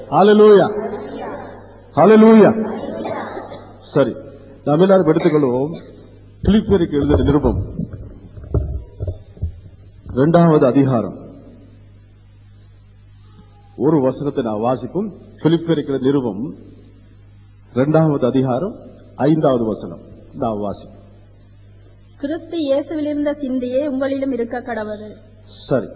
ஹalleluya ஹalleluya சரி நாம் எல்லாரும் எடுத்துக்கொள்வோம் பிலிப்பியருக்கு எழுதின நிருபம் இரண்டாவது அதிகாரம் ஒரு வசனத்தை நான் வாசிப்போம் பிலிப்பியருக்கு நிருபம் இரண்டாவது அதிகாரம் ஐந்தாவது வசனம் நான் வாசிப்போம் கிறிஸ்து இயேசுவிலிருந்த சிந்தையே உங்களிலும் இருக்க கடவுள் சரி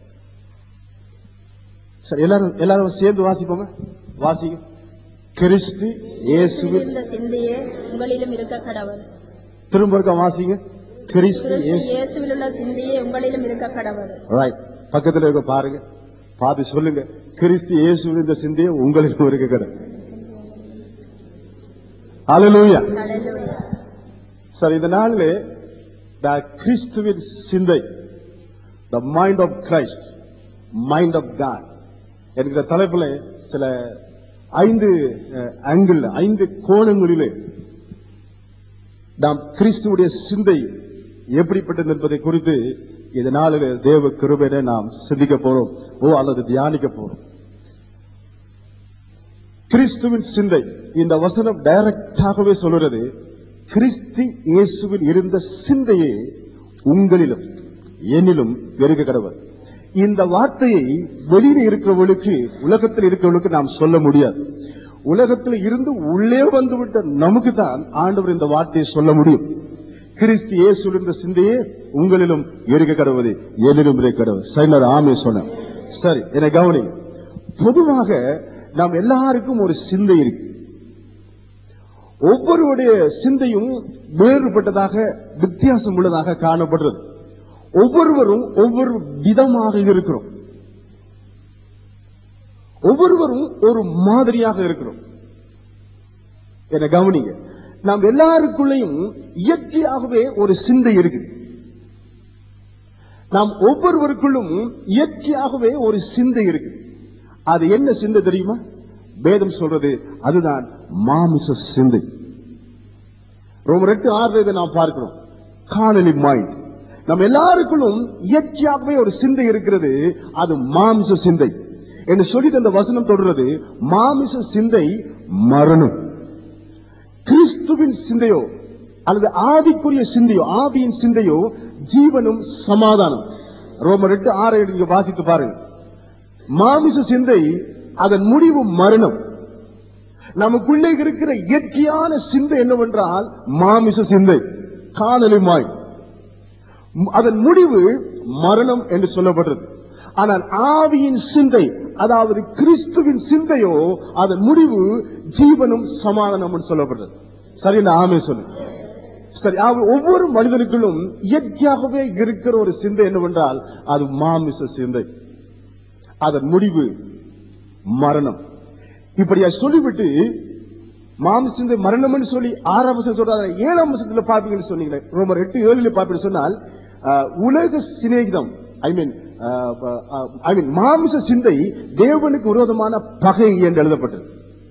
சரி எல்லாரும் எல்லாரும் சேர்ந்து வாசிப்போமே வாசிங்க கிறிஸ்து இயேசுவின் இருந்த சிந்தையே உங்களிலும் இருக்க கடவுள் திரும்ப இருக்க வாசிங்க கிறிஸ்து கிறிஸ்து இயேசு இயேசுவில் உள்ள சிந்தையே உங்களிலும் இருக்க கடவுள் ரைட் பக்கத்துல இருக்க பாருங்க பார்த்து சொல்லுங்க கிறிஸ்து இயேசுவின் இந்த சிந்தையை உங்களுக்கு இருக்க கடை ஹalleluya ஹalleluya சரி இந்த நாளிலே the கிறிஸ்துவின் சிந்தை the mind of Christ mind of God என்கிற தலைப்புல சில ஐந்து ஆங்கிள் ஐந்து கோணங்களிலே நாம் கிறிஸ்துவுடைய சிந்தை எப்படிப்பட்டது என்பதை குறித்து இந்த நாளிலே தேவ கிருபையில நாம் சிந்திக்க போறோம் ஓ அல்லது தியானிக்க போறோம் கிறிஸ்துவின் சிந்தை இந்த வசனம் டைரக்டாகவே சொல்லுறது கிறிஸ்து இயேசுவில் இருந்த சிந்தையே உங்களிலும் என்னிலும் பெருக கடவுள் இந்த வார்த்தையை வெளியில இருக்கிறவர்களுக்கு உலகத்தில் இருக்கிறவர்களுக்கு நாம் சொல்ல முடியாது உலகத்தில் இருந்து உள்ளே வந்துவிட்ட நமக்கு தான் ஆண்டவர் இந்த வார்த்தையை சொல்ல முடியும் கிறிஸ்து இயேசுவில் இருந்த சிந்தையே உங்களிலும் இருக்க கடவுது என்னிலும் இருக்க கடவுள் சைனர் ஆமே சொன்ன சரி என்னை கவனிங்க பொதுவாக நாம் எல்லாருக்கும் ஒரு சிந்தை இருக்கு ஒவ்வொருவருடைய சிந்தையும் வேறுபட்டதாக வித்தியாசம் உள்ளதாக காணப்படுறது ஒவ்வொருவரும் ஒவ்வொரு விதமாக இருக்கிறோம் ஒவ்வொருவரும் ஒரு மாதிரியாக இருக்கிறோம் என கவனிங்க நாம் எல்லாருக்குள்ளேயும் இயற்கையாகவே ஒரு சிந்தை இருக்கு நாம் ஒவ்வொருவருக்குள்ளும் இயற்கையாகவே ஒரு சிந்தை இருக்கு அது என்ன சிந்தை தெரியுமா வேதம் சொல்றது அதுதான் மாமிச சிந்தை ரொம்ப எட்டு ஆறு இதை நாம் பார்க்கிறோம் காணலி மைண்ட் நம்ம எல்லாருக்குள்ளும் இயற்கையாகவே ஒரு சிந்தை இருக்கிறது அது மாமிச சிந்தை என்று சொல்லி அந்த வசனம் தொடர்றது மாமிச சிந்தை மரணம் கிறிஸ்துவின் சிந்தையோ அல்லது ஆவிக்குரிய சிந்தையோ ஆவியின் சிந்தையோ ஜீவனும் சமாதானம் ரோமர் எட்டு ஆறு நீங்க வாசித்து பாருங்க மாமிச சிந்தை அதன் முடிவு மரணம் நமக்குள்ளே இருக்கிற இயற்கையான சிந்தை என்னவென்றால் மாமிச சிந்தை காணலுமாய் அதன் முடிவு மரணம் என்று சொல்லப்படுறது ஆனால் ஆவியின் சிந்தை அதாவது கிறிஸ்துவின் சிந்தையோ அதன் முடிவு ஜீவனும் சமாதானம் சொல்லப்படுறது சரி நான் ஆமே சொல்லு சரி அவ- ஒவ்வொரு மனிதனுக்குள்ளும் இயற்கையாகவே இருக்கிற ஒரு சிந்தை என்னவென்றால் அது மாமிச சிந்தை அதன் முடிவு மரணம் இப்படியா சொல்லிவிட்டு மாமிச சிந்தை மரணம்னு சொல்லி ஆறாம் வருஷம் சொல்றாங்க ஏழாம் வருஷத்துல பாப்பீங்கன்னு சொன்னீங்களே ரோமர் எட்டு ஏழுல பாப்பீங்கன்னு சொன்னால் அஹ், உலக சிநேகிதம் ஐ மீன் ஐ மீன் மாமிச சிந்தை தேவனுக்கு விரோதமான பகை என்று எழுதப்பட்டது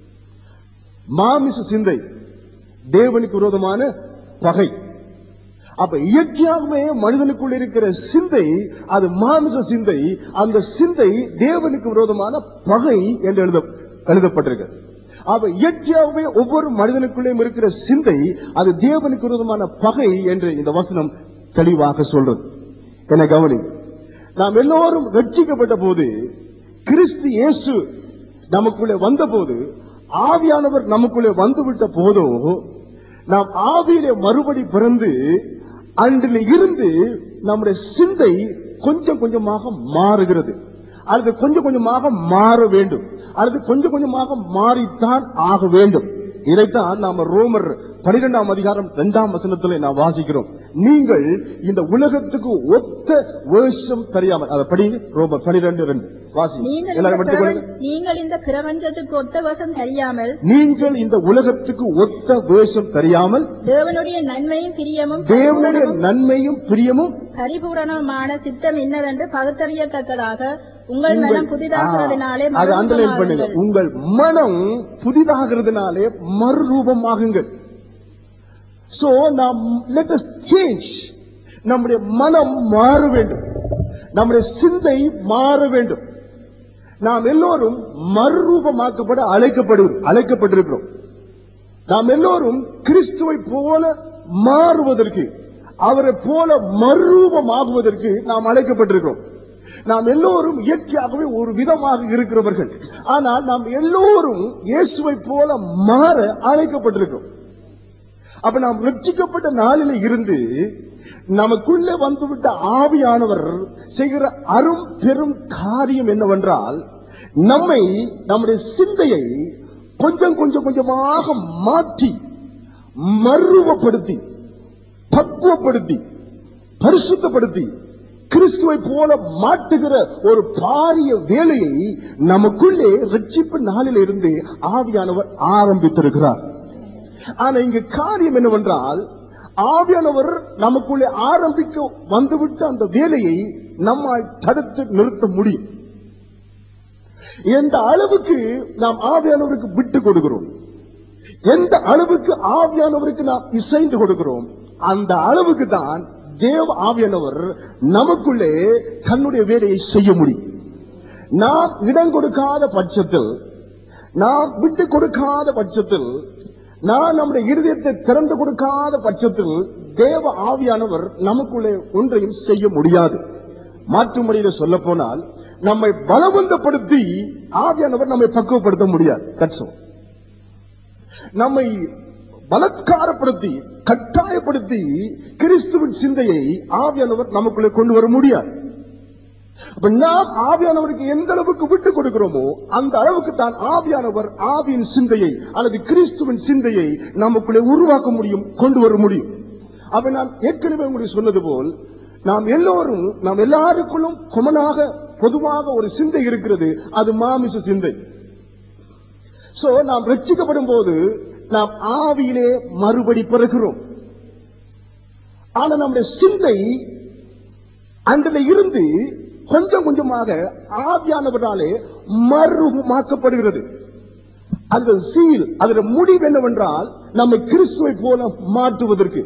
மாமிச சிந்தை தேவனுக்கு விரோதமான பகை அப்ப இயற்கையாகவே மனிதனுக்குள் இருக்கிற சிந்தை அது மாமிச சிந்தை அந்த சிந்தை தேவனுக்கு விரோதமான பகை என்று எழுத எழுதப்பட்டிருக்கு அப்ப இயற்கையாகவே ஒவ்வொரு மனிதனுக்குள்ளேயும் இருக்கிற சிந்தை அது தேவனுக்கு விரோதமான பகை என்று இந்த வசனம் தெளிவாக சொல்றது என கவனி நாம் எல்லோரும் ரட்சிக்கப்பட்ட போது கிறிஸ்து இயேசு நமக்குள்ளே வந்தபோது ஆவியானவர் நமக்குள்ளே வந்துவிட்ட போதோ நாம் ஆவியிலே மறுபடி பிறந்து அன்றில் இருந்து நம்முடைய சிந்தை கொஞ்சம் கொஞ்சமாக மாறுகிறது அல்லது கொஞ்சம் கொஞ்சமாக மாற வேண்டும் அல்லது கொஞ்சம் கொஞ்சமாக மாறித்தான் ஆக வேண்டும் இதைத்தான் நாம ரோமர் பனிரெண்டாம் அதிகாரம் இரண்டாம் வசனத்தில் நாம் வாசிக்கிறோம் நீங்கள் இந்த உலகத்துக்கு ஒத்த வேஷம் தெரியாமல் அதை படிங்க ரோமர் பனிரெண்டு ரெண்டு வாசி நீங்கள் இந்த எல்லாரும் எடுத்துக்கொள்ளுங்க பிரபஞ்ச- நீங்கள் இந்த பிரபஞ்சத்துக்கு ஒத்த வசம் தெரியாமல் நீங்கள் இந்த உலகத்துக்கு ஒத்த வேஷம் தெரியாமல் தேவனுடைய நன்மையும் பிரியமும் தேவனுடைய பரிபூரணமும் நன்மையும் பிரியமும் பரிபூரணமான சித்தம் இன்னதென்று பகுத்தறியத்தக்கதாக உங்கள் உங்கள்- மனம் புதிதாகிறதுனாலே ஆ, அது அண்டர்லைன் பண்ணுங்க மறுரூபமாகுங்கள். உங்கள் மனம் புதிதாகிறதுனாலே மறுரூபமாகுங்கள் சோ நாம் லெட் us சேஞ்ச் நம்முடைய மனம் மாற வேண்டும் நம்முடைய சிந்தை மாற வேண்டும் நாம் எல்லோரும் மறுரூபமாக்கப்பட அழைக்கப்படு அழைக்கப்பட்டிருக்கிறோம் நாம் எல்லோரும் கிறிஸ்துவை போல மாறுவதற்கு அவரை போல மறுரூபமாகுவதற்கு நாம் அழைக்கப்பட்டிருக்கிறோம் நாம் எல்லோரும் இயற்கையாகவே ஒரு விதமாக இருக்கிறவர்கள் ஆனால் நாம் எல்லோரும் இயேசுவை போல மாற அழைக்கப்பட்டிருக்கிறோம் அப்ப நாம் ரட்சிக்கப்பட்ட நாளில இருந்து நமக்குள்ளே வந்துவிட்ட ஆவியானவர் செய்கிற அரும் பெரும் காரியம் என்னவென்றால் நம்மை நம்முடைய சிந்தையை கொஞ்சம் கொஞ்சம் கொஞ்சமாக மாற்றி மருவப்படுத்தி பக்குவப்படுத்தி பரிசுத்தப்படுத்தி கிறிஸ்துவை போல மாட்டுகிற ஒரு பாரிய வேலையை நமக்குள்ளே ரட்சிப்பு நாளில் இருந்து ஆவியானவர் ஆரம்பித்திருக்கிறார் ஆனா இங்க காரியம் என்னவென்றால் ஆவியானவர் நமக்குள்ளே ஆரம்பிக்க வந்துவிட்ட அந்த வேலையை நம்மால் தடுத்து நிறுத்த முடியும் எந்த அளவுக்கு நாம் ஆவியானவருக்கு விட்டு கொடுக்கிறோம் எந்த அளவுக்கு ஆவியானவருக்கு நாம் இசைந்து கொடுக்கிறோம் அந்த அளவுக்கு தான் தேவ ஆவியானவர் நமக்குள்ளே தன்னுடைய வேலையை செய்ய முடியும் நாம் இடம் கொடுக்காத பட்சத்தில் நாம் விட்டு கொடுக்காத பட்சத்தில் நான் நம்முடைய இருதயத்தை திறந்து கொடுக்காத பட்சத்தில் தேவ ஆவியானவர் நமக்குள்ளே ஒன்றையும் செய்ய முடியாது மாற்று முறையில சொல்ல போனால் நம்மை பலவந்தப்படுத்தி ஆவியானவர் நம்மை பக்குவப்படுத்த முடியாது That's all. நம்மை பலத்காரப்படுத்தி கட்டாயப்படுத்தி கிறிஸ்துவின் சிந்தையை ஆவியானவர் நமக்குள்ளே கொண்டு வர முடியாது அப்ப நாம் ஆவியானவருக்கு எந்த அளவுக்கு விட்டு கொடுக்கிறோமோ அந்த அளவுக்கு தான் ஆவியானவர் ஆவியின் சிந்தையை அல்லது கிறிஸ்துவின் சிந்தையை நமக்குள்ளே உருவாக்க முடியும் கொண்டு வர முடியும் அப்ப நான் ஏற்கனவே உங்களுக்கு சொன்னது போல் நாம் எல்லோரும் நாம் எல்லாருக்குள்ளும் கொமனாக பொதுவாக ஒரு சிந்தை இருக்கிறது அது மாமிச சிந்தை சோ நாம் ரட்சிக்கப்படும் போது நாம் ஆவியிலே மறுபடி பிறகுறோம் ஆனா நம்முடைய சிந்தை அன்றில இருந்து கொஞ்சம் கொஞ்சமாக ஆவியானவராலே மறுமாக்கப்படுகிறது அந்த சீல் அதோட முடிவு என்னவென்றால் நம்மை கிறிஸ்துவை போல மாற்றுவதற்கு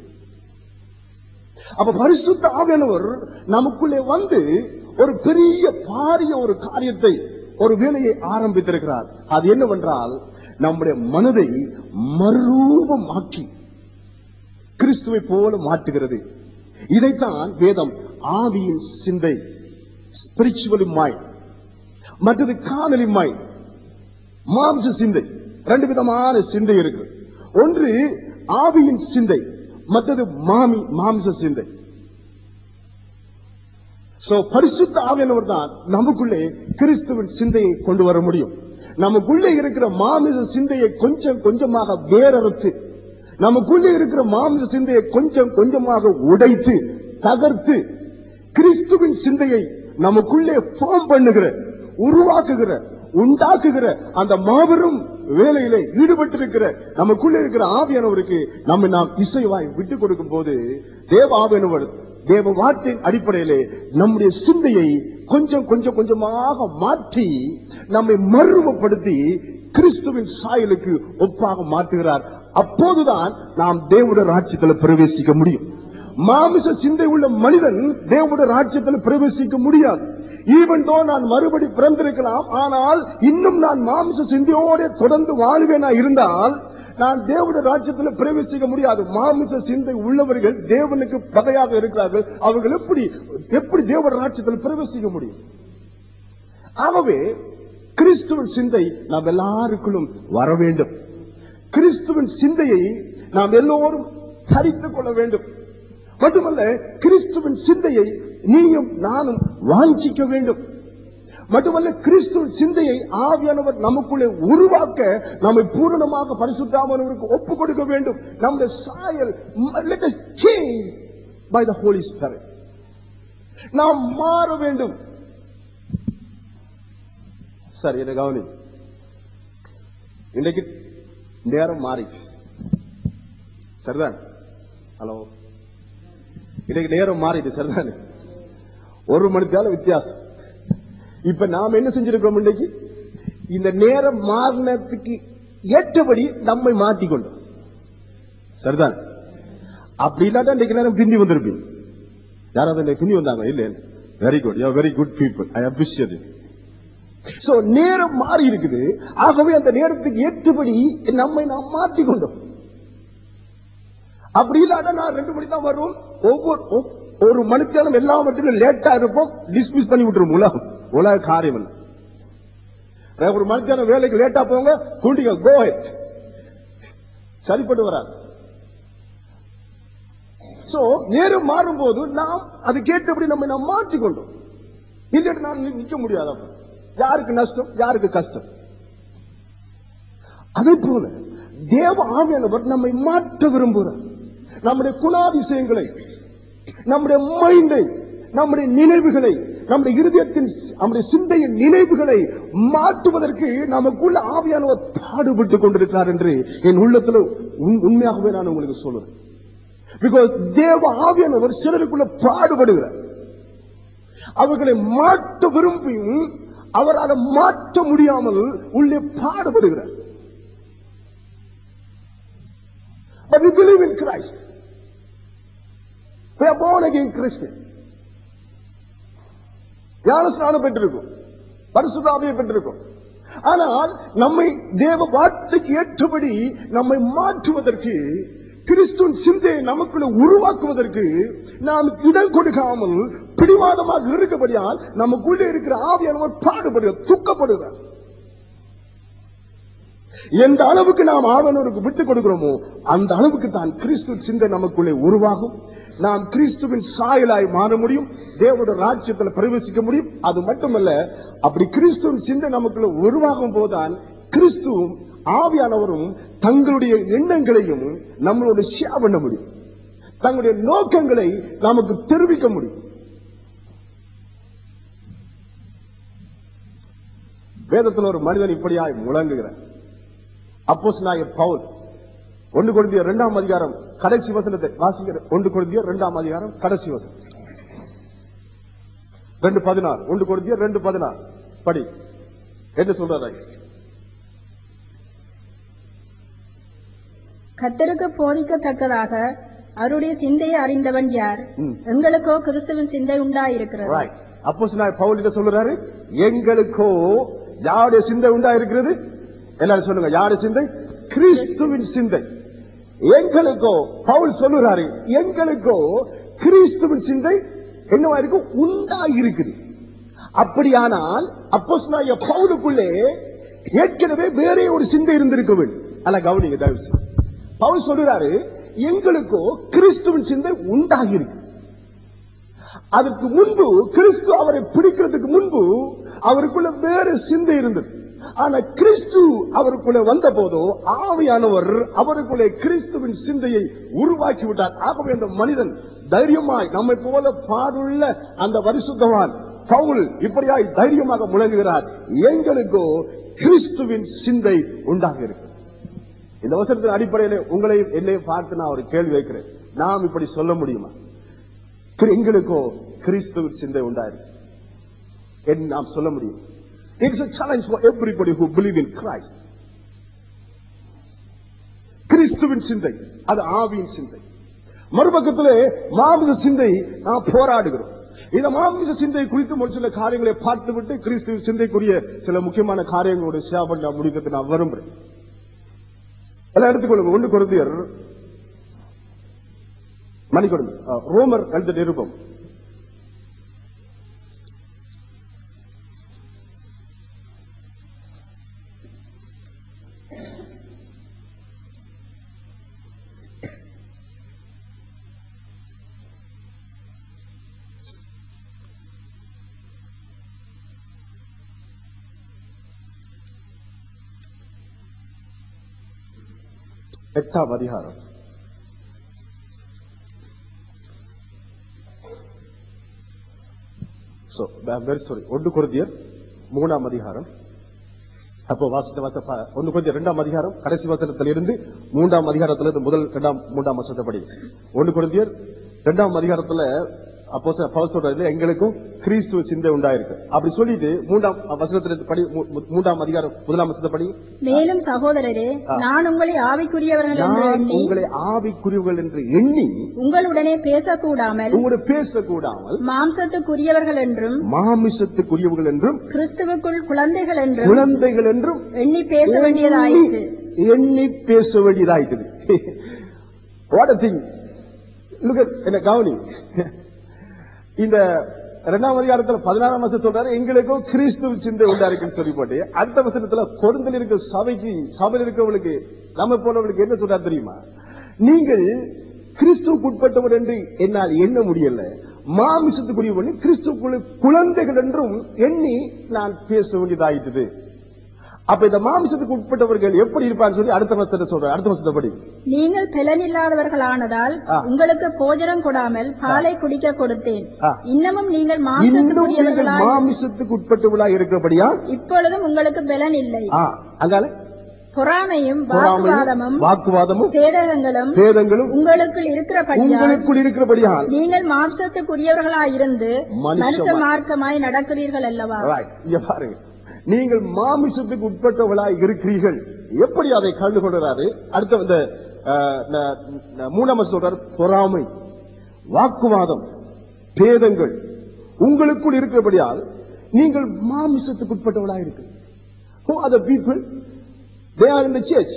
அப்ப பரிசுத்த ஆவியானவர் நமக்குள்ளே வந்து ஒரு பெரிய பாரிய ஒரு காரியத்தை ஒரு வேலையை ஆரம்பித்திருக்கிறார் அது என்னவென்றால் நம்முடைய மனதை மறுரூபமாக்கி கிறிஸ்துவை போல மாற்றுகிறது இதைத்தான் வேதம் ஆவியின் சிந்தை ஸ்பிரிச்சுவலி மைண்ட் மற்றது காணலி மைண்ட் மாம்ச சிந்தை ரெண்டு விதமான சிந்தை இருக்கு ஒன்று ஆவியின் சிந்தை மற்றது மாமி மாம்ச சிந்தை சோ பரிசுத்த ஆவியானவர் தான் நமக்குள்ளே கிறிஸ்துவின் சிந்தையை கொண்டு வர முடியும் நமக்குள்ளே இருக்கிற மாமிச சிந்தையை கொஞ்சம் கொஞ்சமாக வேறறுத்து நமக்குள்ளே இருக்கிற மாமிச சிந்தையை கொஞ்சம் கொஞ்சமாக உடைத்து தகர்த்து கிறிஸ்துவின் சிந்தையை நமக்குள்ளே ஃபார்ம் பண்ணுகிற உருவாக்குகிற உண்டாக்குகிற அந்த மாபெரும் வேலையிலே ஈடுபட்டிருக்கிற நமக்குள்ளே இருக்கிற ஆவியானவருக்கு நம்ம நாம் இசைவாய் விட்டு கொடுக்கும் போது தேவ ஆவியானவர் தேவ வார்த்தையின் அடிப்படையிலே நம்முடைய சிந்தையை கொஞ்சம் கொஞ்சம் கொஞ்சமாக மாற்றி நம்மை மறுவப்படுத்தி கிறிஸ்துவின் சாயலுக்கு ஒப்பாக மாற்றுகிறார் அப்போதுதான் நாம் தேவனுடைய ராஜ்யத்தில் பிரவேசிக்க முடியும் மாமிச சிந்தை உள்ள மனிதன் தேவனுடைய ராஜ்யத்தில் பிரவேசிக்க முடியாது ஈவன் தோ நான் மறுபடி பிறந்திருக்கலாம் ஆனால் இன்னும் நான் மாமிச சிந்தையோட தொடர்ந்து வாழ்வேனா இருந்தால் நான் தேவனுடைய ராஜ்யத்தில் பிரவேசிக்க முடியாது மாமிச சிந்தை உள்ளவர்கள் தேவனுக்கு பகையாக இருக்கிறார்கள் அவர்கள் எப்படி எப்படி தேவனுடைய ராஜ்யத்தில் பிரவேசிக்க முடியும் ஆகவே கிறிஸ்துவின் சிந்தை நாம் எல்லாருக்குள்ளும் வர வேண்டும் கிறிஸ்துவின் சிந்தையை நாம் எல்லோரும் தரித்துக் கொள்ள வேண்டும் மட்டுமல்ல கிறிஸ்துவின் சிந்தையை நீயும் நானும் வாஞ்சிக்க வேண்டும் மட்டுமல்ல கிறிஸ்துவின் சிந்தையை ஆவியானவர் நமக்குள்ளே உருவாக்க நம்மை பூரணமாக பரிசுத்தாமனவருக்கு ஒப்பு கொடுக்க வேண்டும் நம்முடைய சாயல் let us change by the holy spirit நாம் மாற வேண்டும் சரி என்ன கவனி இன்றைக்கு நேரம் மாறிச்சு சரிதான் ஹலோ இன்னைக்கு நேரம் மாறிடு சரிதானே ஒரு மணித்தால வித்தியாசம் இப்ப நாம் என்ன செஞ்சிருக்கிறோம் இன்னைக்கு இந்த நேரம் மாறினத்துக்கு ஏற்றபடி நம்மை மாற்றிக்கொண்டோம் சரிதான் அப்படி இல்லாட்டா இன்னைக்கு நேரம் பிந்தி வந்திருப்பீங்க யாராவது இன்னைக்கு பிந்தி வந்தாங்க இல்ல very good you very good people I appreciate so நேரம் மாறி இருக்குது ஆகவே அந்த நேரத்துக்கு ஏற்றபடி நம்மை நாம் மாற்றிக்கொண்டோம் அப்படி இல்லாத நான் ரெண்டு மணி தான் வருவோம் ஒவ்வொரு ஒ- ஒரு மணித்தேரம் எல்லாவற்றிலும் லேட்டா இருப்போம் டிஸ்மிஸ் பண்ணி விட்டுரும் உலகம் உலக காரியம் இல்லை ஒரு மணித்தேரம் வேலைக்கு லேட்டா போங்க குண்டிங்க கோ சரிப்பட்டு வராது சோ நேரம் மாறும்போது நாம் அது கேட்டபடி நம்ம நாம் மாற்றிக்கொண்டோம் இல்லைன்னு நான் நி- நிக்க முடியாது அப்ப யாருக்கு நஷ்டம் யாருக்கு கஷ்டம் அதே போல தேவ ஆவியானவர் நம்மை மாற்ற விரும்புகிறார் நம்முடைய குணாதிசயங்களை நம்முடைய மைண்டை நம்முடைய நினைவுகளை நம்முடைய இருதயத்தின் நம்முடைய சிந்தையின் நினைவுகளை மாற்றுவதற்கு நமக்குள்ள ஆவியானவர் பாடுபட்டு கொண்டிருக்கிறார் என்று என் உள்ளத்துல உண்- உண்மையாகவே நான் உங்களுக்கு சொல்றேன் பிகாஸ் தேவ ஆவியானவர் சிலருக்குள்ள பாடுபடுகிறார் அவர்களை மாற்ற விரும்பியும் அவரால் மாற்ற முடியாமல் உள்ளே பாடுபடுகிறார் But we believe in Christ. We are born again Christian. ஞான ஸ்நானம் பெற்றிருக்கும் பரிசுத்தாவியை பெற்றிருக்கும் ஆனால் நம்மை தேவ வார்த்தைக்கு ஏற்றபடி நம்மை மாற்றுவதற்கு கிறிஸ்துவின் சிந்தையை நமக்குள்ள உருவாக்குவதற்கு நாம் இடம் கொடுக்காமல் பிடிவாதமாக இருக்கபடியால் நமக்குள்ளே இருக்கிற ஆவியானவர் பாடுபடுகிறார் துக்கப்படுகிறார் எந்த அளவுக்கு நாம் ஆவனருக்கு விட்டுக் கொடுக்கிறோமோ அந்த அளவுக்கு தான் கிறிஸ்துவின் சிந்தை நமக்குள்ளே உருவாகும் நாம் கிறிஸ்துவின் சாயலாய் மாற முடியும் தேவனுடைய ராஜ்யத்தில் பிரவேசிக்க முடியும் அது மட்டுமல்ல அப்படி கிறிஸ்துவின் சிந்தை நமக்குள்ள உருவாகும் போதுதான் கிறிஸ்துவும் ஆவியானவரும் தங்களுடைய எண்ணங்களையும் நம்மளோட ஷேர் பண்ண முடியும் தங்களுடைய நோக்கங்களை நமக்கு தெரிவிக்க முடியும் வேதத்தில் ஒரு மனிதன் இப்படியாய் முழங்குகிறார் அப்போஸ் பவுல் ஒன்று கொண்டிய இரண்டாம் அதிகாரம் கடைசி வசனத்தை வாசிக்கிற ஒன்று கொண்டிய இரண்டாம் அதிகாரம் கடைசி வசனம் ரெண்டு பதினாறு ஒன்று கொண்டிய ரெண்டு பதினாறு படி என்ன சொல்றாரு கர்த்தருக்கு போதிக்கத்தக்கதாக அவருடைய சிந்தையை அறிந்தவன் யார் ம். எங்களுக்கோ கிறிஸ்துவின் சிந்தை உண்டாயிருக்கிறது ரைட் அப்போஸ் பவுல் என்ன சொல்றாரு எங்களுக்கோ யாருடைய சிந்தை உண்டா இருக்கிறது எல்லாரும் சொல்லுங்க யாருடைய சிந்தை கிறிஸ்துவின் சிந்தை எங்களுக்கோ பவுல் சொல்லுறாரு எங்களுக்கோ கிறிஸ்துவின் சிந்தை என்னவா இருக்கு உண்டா இருக்குது அப்படியானால் அப்போஸ் பவுலுக்குள்ளே ஏற்கனவே வேற ஒரு சிந்தை இருந்திருக்க வேண்டும் அல்ல கவனிங்க தயவு செய்து. பவுல் சொல்றாரு எங்களுக்கோ கிறிஸ்துவின் சிந்தை உண்டாகி இருக்கு அதற்கு முன்பு கிறிஸ்து அவரை பிடிக்கிறதுக்கு முன்பு அவருக்குள்ள வேற சிந்தை இருந்தது ஆனா கிறிஸ்து அவருக்குள்ள வந்த போதோ ஆவியானவர் அவருக்குள்ளே கிறிஸ்துவின் சிந்தையை உருவாக்கி விட்டார் ஆகவே அந்த மனிதன் தைரியமாய் நம்மை போல பாடுள்ள அந்த பரிசுத்தவான் பவுல் இப்படியாய் தைரியமாக முழங்குகிறார் எங்களுக்கோ கிறிஸ்துவின் சிந்தை உண்டாக இருக்கு இந்த வசனத்தின் அடிப்படையில் உங்களையும் என்னையும் பார்த்து நான் ஒரு கேள்வி வைக்கிறேன் நாம் இப்படி சொல்ல முடியுமா கிரி- எங்களுக்கோ கிறிஸ்துவின் சிந்தை உண்டாயிருக்கு என்று நாம் சொல்ல முடியும் it's a challenge for everybody who believe in Christ கிறிஸ்துவின் சிந்தை அது ஆவியின் சிந்தை மறுபக்கத்திலே மாமிச சிந்தை நாம் போராடுகிறோம் இந்த மாமிச சிந்தை குறித்து ஒரு சில காரியங்களை பார்த்துவிட்டு கிறிஸ்துவின் சிந்தைக்குரிய சில முக்கியமான காரியங்களோட ஷேர் பண்ண முடிக்கிறது நான் விரும்புறேன் எல்லாம் எடுத்துக்கொள்ளுங்க ஒன்று குருந்தியர் மணிக்கொடுங்க அஹ், ரோமர் எழுத நிருபம் எட்டாம் அதிகாரம் சோ வெரி சாரி ஒன்று குருந்தியர் மூணாம் அதிகாரம் அப்போ வாசித்த வாச ப- ஒன்று கொஞ்சம் இரண்டாம் அதிகாரம் கடைசி வசனத்தில் இருந்து மூன்றாம் அதிகாரத்துல இருந்து முதல் இரண்டாம் மூன்றாம் வசனத்தை படி ஒன்று குருந்தியர் இரண்டாம் அதிகாரத்துல அப்போ பவுல் சொல்றாரு எங்களுக்கும் கிறிஸ்துவ சிந்தை உண்டாயிருக்கு அப்படி சொல்லிட்டு மூன்றாம் வசனத்துல படி மூ- மூ- மூன்றாம் அதிகாரம் முதலாம் வசனத்தை படி மேலும் சகோதரரே நான் உங்களை ஆவிக்குரியவர்கள் என்று நான் எண்ணி உங்களை ஆவிக்குரியவர்கள் என்று எண்ணி உங்களுடனே பேசக்கூடாமல் உங்களோட பேசக்கூடாமல் மாம்சத்துக்குரியவர்கள் என்றும் மாமிசத்துக்குரியவர்கள் என்றும் கிறிஸ்துவுக்குள் குழந்தைகள் என்றும் குழந்தைகள் என்றும் எண்ணி பேச வேண்டியதாயிற்று எண்ணி- எண்ணி பேச வேண்டியதாயிட்டது what a thing look at என்ன கவனி இந்த இரண்டாம் அதிகாரத்துல பதினாறாம் வருஷம் சொல்றாரு எங்களுக்கும் கிறிஸ்துவ சிந்தை உண்டாருக்குன்னு சொல்லி போட்டு அடுத்த வசனத்துல கொருந்தில் இருக்க சபைக்கு சபையில் இருக்கிறவங்களுக்கு நம்ம போனவங்களுக்கு என்ன சொல்றாரு தெரியுமா நீங்கள் கிறிஸ்துவுக்கு உட்பட்டவர் என்று என்னால் எண்ண முடியல மாமிசத்துக்குரிய பண்ணி கிறிஸ்துக்குள்ள குழந்தைகள் என்றும் எண்ணி நான் பேச வேண்டியதாயிட்டது அப்ப இந்த மாமிசத்துக்கு உட்பட்டவர்கள் எப்படி இருப்பான்னு சொல்லி அடுத்த வருஷத்தை சொல்றாரு அடுத்த வருஷத்தை படி நீங்கள் பலனில்லாதவர்களானதால் ஆ. உங்களுக்கு போஜனம் கொடாமல் பாலை குடிக்க கொடுத்தேன் ஆ. இன்னமும் நீங்கள் இன்னும் நீங்கள் மாம்சத்துக்குரியவர்களாய் மாமிசத்துக்கு உட்பட்டவர்களா இருக்கிறபடியா இப்பொழுதும் உங்களுக்கு பலன் இல்லை ஆ, அங்கால பொறாமையும் பொறாமையும், வாக்குவாதமும் வாக்குவாதமும் பேதகங்களும் பேதங்களும் உங்களுக்குள் இருக்கிறபடியால் உங்களுக்குள் இருக்கிறபடியால் நீங்கள் மாம்சத்துக்குரியவர்களாயிருந்து மனுஷ மனுஷ மார்க்கமாய் நடக்கிறீர்கள் அல்லவா Right. இங்க பாருங்க நீங்கள் மாமிசத்துக்கு உட்பட்டவர்களாய் இருக்கிறீர்கள் எப்படி அதை கண்டு கொள்றாரு அடுத்த இந்த அஹ், ந- ந- மூணாம் வசனம் சொல்றாரு பொறாமை வாக்குவாதம் பேதங்கள் உங்களுக்குள் இருக்கிறபடியால் நீங்கள் மாமிசத்துக்கு உட்பட்டவர்களாய் இருக்கு Who are the people? They are in the church.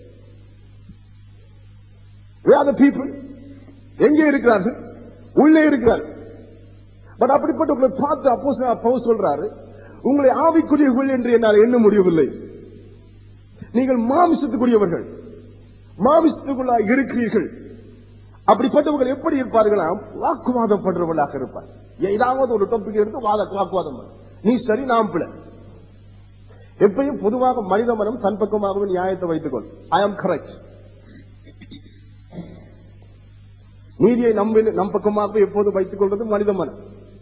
Where are the people? எங்கே இருக்கிறார்கள் உள்ளே இருக்கிறார்கள் பட் அப்படிப்பட்டவர்களை பார்த்து அப்போ பவுல் சொல்றாரு உங்களை ஆவிக்குரியவர்கள் என்று என்னால் எண்ண முடியவில்லை நீங்கள் மாமிசத்துக்குரியவர்கள் மாமிசத்துக்குள்ளாக இருக்கிறீர்கள் அப்படிப்பட்டவர்கள் எப்படி இருப்பார்களாம் வாக்குவாதம் பண்றவர்களாக இருப்பார் ஏதாவது ஒரு டாபிக் எடுத்து வாத வாக்குவாதம் பண்ணு. நீ சரி நாம் பிள்ளை எப்பயும் பொதுவாக மனித மனம் தன் பக்கமாகவே நியாயத்தை வைத்துக்கொள் ஐ ஆம் கரெக்ட் நீதியை நம்பி நம் பக்கமாகவே எப்போதும் வைத்துக் கொள்வது மனித மனம்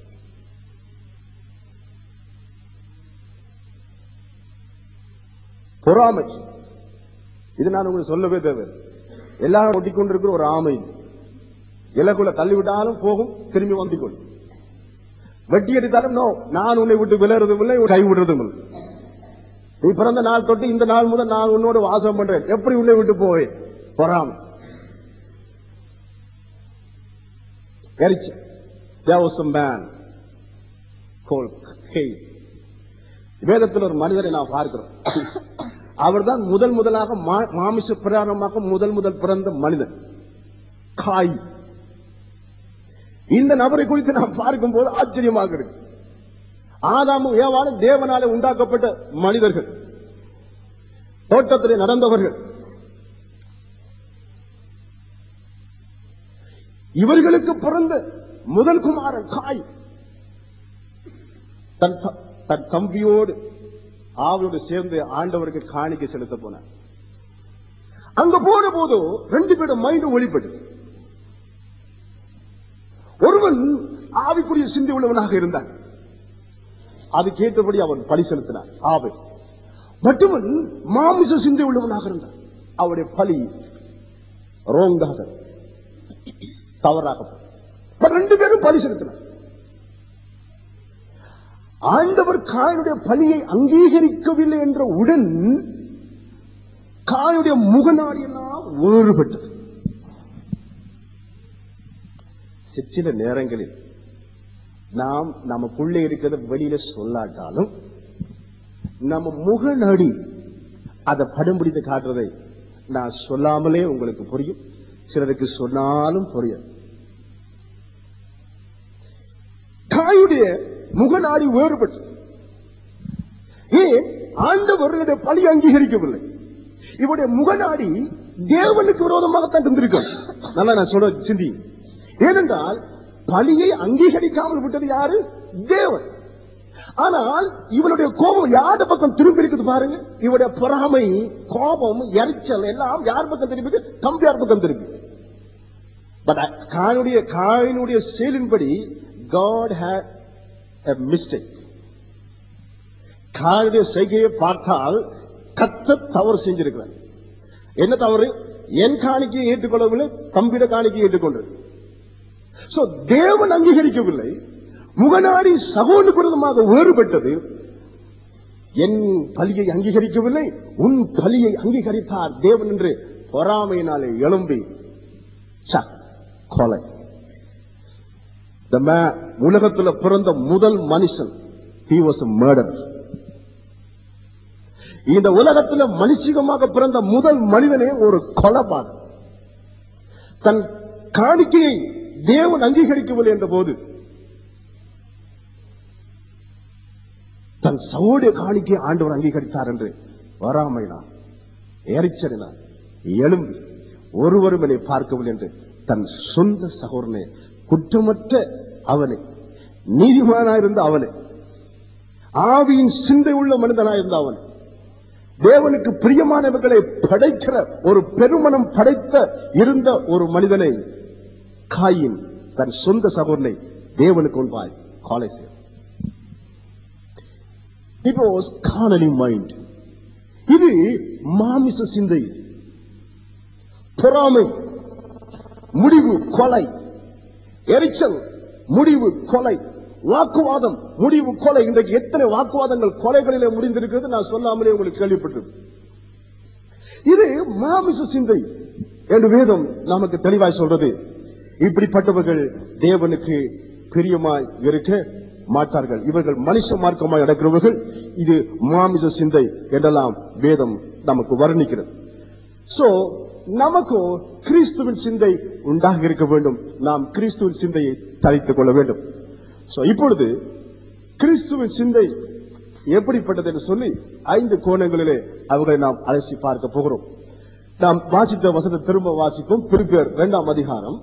பொறாமை இது நான் உங்களுக்கு சொல்லவே தேவை எல்லாரும் ஒட்டிக்கொண்டிருக்கிற ஒரு ஆமை இலகுல தள்ளிவிட்டாலும் போகும் திரும்பி வந்திக்கொள் வெட்டி அடித்தாலும் நோ நான் உன்னை விட்டு விலறதும் இல்லை கை விடுறதும் இல்லை நீ பிறந்த நாள் தொட்டு இந்த நாள் முதல் நான் உன்னோட வாசம் பண்றேன் எப்படி உன்னை விட்டு போவேன் பொறாமை எரிச்சு there was a man called Cain. வேதத்தில் ஒரு மனிதரை நான் பார்க்கிறோம் அவர்தான் முதல் முதலாக மா- மாமிச பிரகாரமாக முதல் முதல் பிறந்த மனிதன் காய் இந்த நபரை குறித்து நாம் பார்க்கும்போது ஆச்சரியமாக இருக்கு ஆதாமும் ஏவாளும் தேவனாலே உண்டாக்கப்பட்ட மனிதர்கள் தோட்டத்திலே நடந்தவர்கள் இவர்களுக்கு பிறந்த முதல் குமாரன் காய் தன் த- தன் தம்பியோடு ஆவலோடு சேர்ந்து ஆண்டவருக்கு காணிக்கை செலுத்த போனார் அங்க போன போது ரெண்டு பேரும் மைண்டு ஒளிப்பட்டு ஒருவன் ஆவிக்குரிய சிந்தி உள்ளவனாக இருந்தான் அதுக்கு ஏற்றபடி அவன் பலி செலுத்தினான் ஆவை மற்றவன் மாமிச சிந்தி உள்ளவனாக இருந்தான் அவனுடைய பலி ரோங்காக தவறாக போனது. பட் ரெண்டு பேரும் பலி செலுத்தினார் ஆண்டவர் காயனுடைய பலியை அங்கீகரிக்கவில்லை என்ற உடன் காயுடைய முகநாடி எல்லாம் வேறுபட்டது சி- சில நேரங்களில் நாம் நமக்குள்ளே இருக்கிறத வெளியில சொல்லாட்டாலும் நம்ம முகநடி அதை படம் பிடித்து காட்டுறதை நான் சொல்லாமலே உங்களுக்கு புரியும் சிலருக்கு சொன்னாலும் புரியும் காயுடைய முகநாடி வேறுபட்டு ஏன் ஆண்டவர்களுடைய பலி அங்கீகரிக்கவில்லை இவருடைய முகநாடி தேவனுக்கு விரோதமாகத்தான் இருந்திருக்கும் நல்லா நான் சொல்ல சிந்தி ஏனென்றால் பலியை அங்கீகரிக்காமல் விட்டது யாரு தேவன் ஆனால் இவனுடைய கோபம் யார் பக்கம் திரும்பி இருக்குது பாருங்க இவருடைய பொறாமை கோபம் எரிச்சல் எல்லாம் யார் பக்கம் திரும்பி தம்பியார் பக்கம் திரும்பி பட் காயினுடைய காயினுடைய செயலின்படி God had a mistake. காயுடைய செய்கையை பார்த்தால் கத்த தவறு செஞ்சிருக்கிறார் என்ன தவறு என் காணிக்கையை ஏற்றுக்கொள்ளவில்லை தம்பிட காணிக்கையை ஏற்றுக்கொண்டது சோ தேவன் அங்கீகரிக்கவில்லை முகநாடி சகோனுக்கு விரோதமாக வேறுபட்டது என் பலியை அங்கீகரிக்கவில்லை உன் பலியை அங்கீகரித்தார் தேவன் என்று பொறாமையினாலே எழும்பி ச, கொலை The man, உலகத்துல பிறந்த முதல் மனுஷன் he was a murderer இந்த உலகத்துல மனுஷிகமாக பிறந்த முதல் மனிதனே ஒரு கொலைபாதம் தன் காணிக்கையை தேவன் அங்கீகரிக்கவில்லை என்ற போது தன் சகோடைய காணிக்கை ஆண்டவர் அங்கீகரித்தார் என்று வராமைனார் எரிச்சலினார் எழும்பி ஒருவரும் என்னை பார்க்கவில்லை என்று தன் சொந்த சகோதரனை குற்றமற்ற அவனை நீதிமானாயிருந்த அவனை ஆவியின் சிந்தை உள்ள மனிதனாயிருந்த அவன் தேவனுக்கு பிரியமானவர்களை படைக்கிற ஒரு பெருமனம் படைத்த இருந்த ஒரு மனிதனை காயின் தன் சொந்த சகோதரனை தேவனுக்கு முன்பாய் காலை செய்ய It was carnally mind. இது மாமிச சிந்தை பொறாமை முடிவு கொலை எரிச்சல் முடிவு கொலை வாக்குவாதம் முடிவு கொலை இன்றைக்கு எத்தனை வாக்குவாதங்கள் கொலைகளிலே முடிந்திருக்கிறது நான் சொல்லாமலே உங்களுக்கு கேள்விப்பட்டிருக்கேன் இது மாமிச சிந்தை என்று வேதம் நமக்கு தெளிவாய் சொல்றது இப்படிப்பட்டவர்கள் தேவனுக்கு பிரியமாய் இருக்க மாட்டார்கள் இவர்கள் மனுஷ மார்க்கமாய் நடக்கிறவர்கள் இது மாமிச சிந்தை என்றெல்லாம் வேதம் நமக்கு வர்ணிக்கிறது சோ நமக்கும் கிறிஸ்துவின் சிந்தை உண்டாக இருக்க வேண்டும் நாம் கிறிஸ்துவின் சிந்தையை தரித்துக் கொள்ள வேண்டும் சோ இப்பொழுது கிறிஸ்துவின் சிந்தை எப்படிப்பட்டது என்று சொல்லி ஐந்து கோணங்களிலே அவர்களை நாம் அலசி பார்க்க போகிறோம் நாம் வாசித்த வசனத்தை திரும்ப வாசிப்போம் பிரிப்பேர் இரண்டாம் அதிகாரம்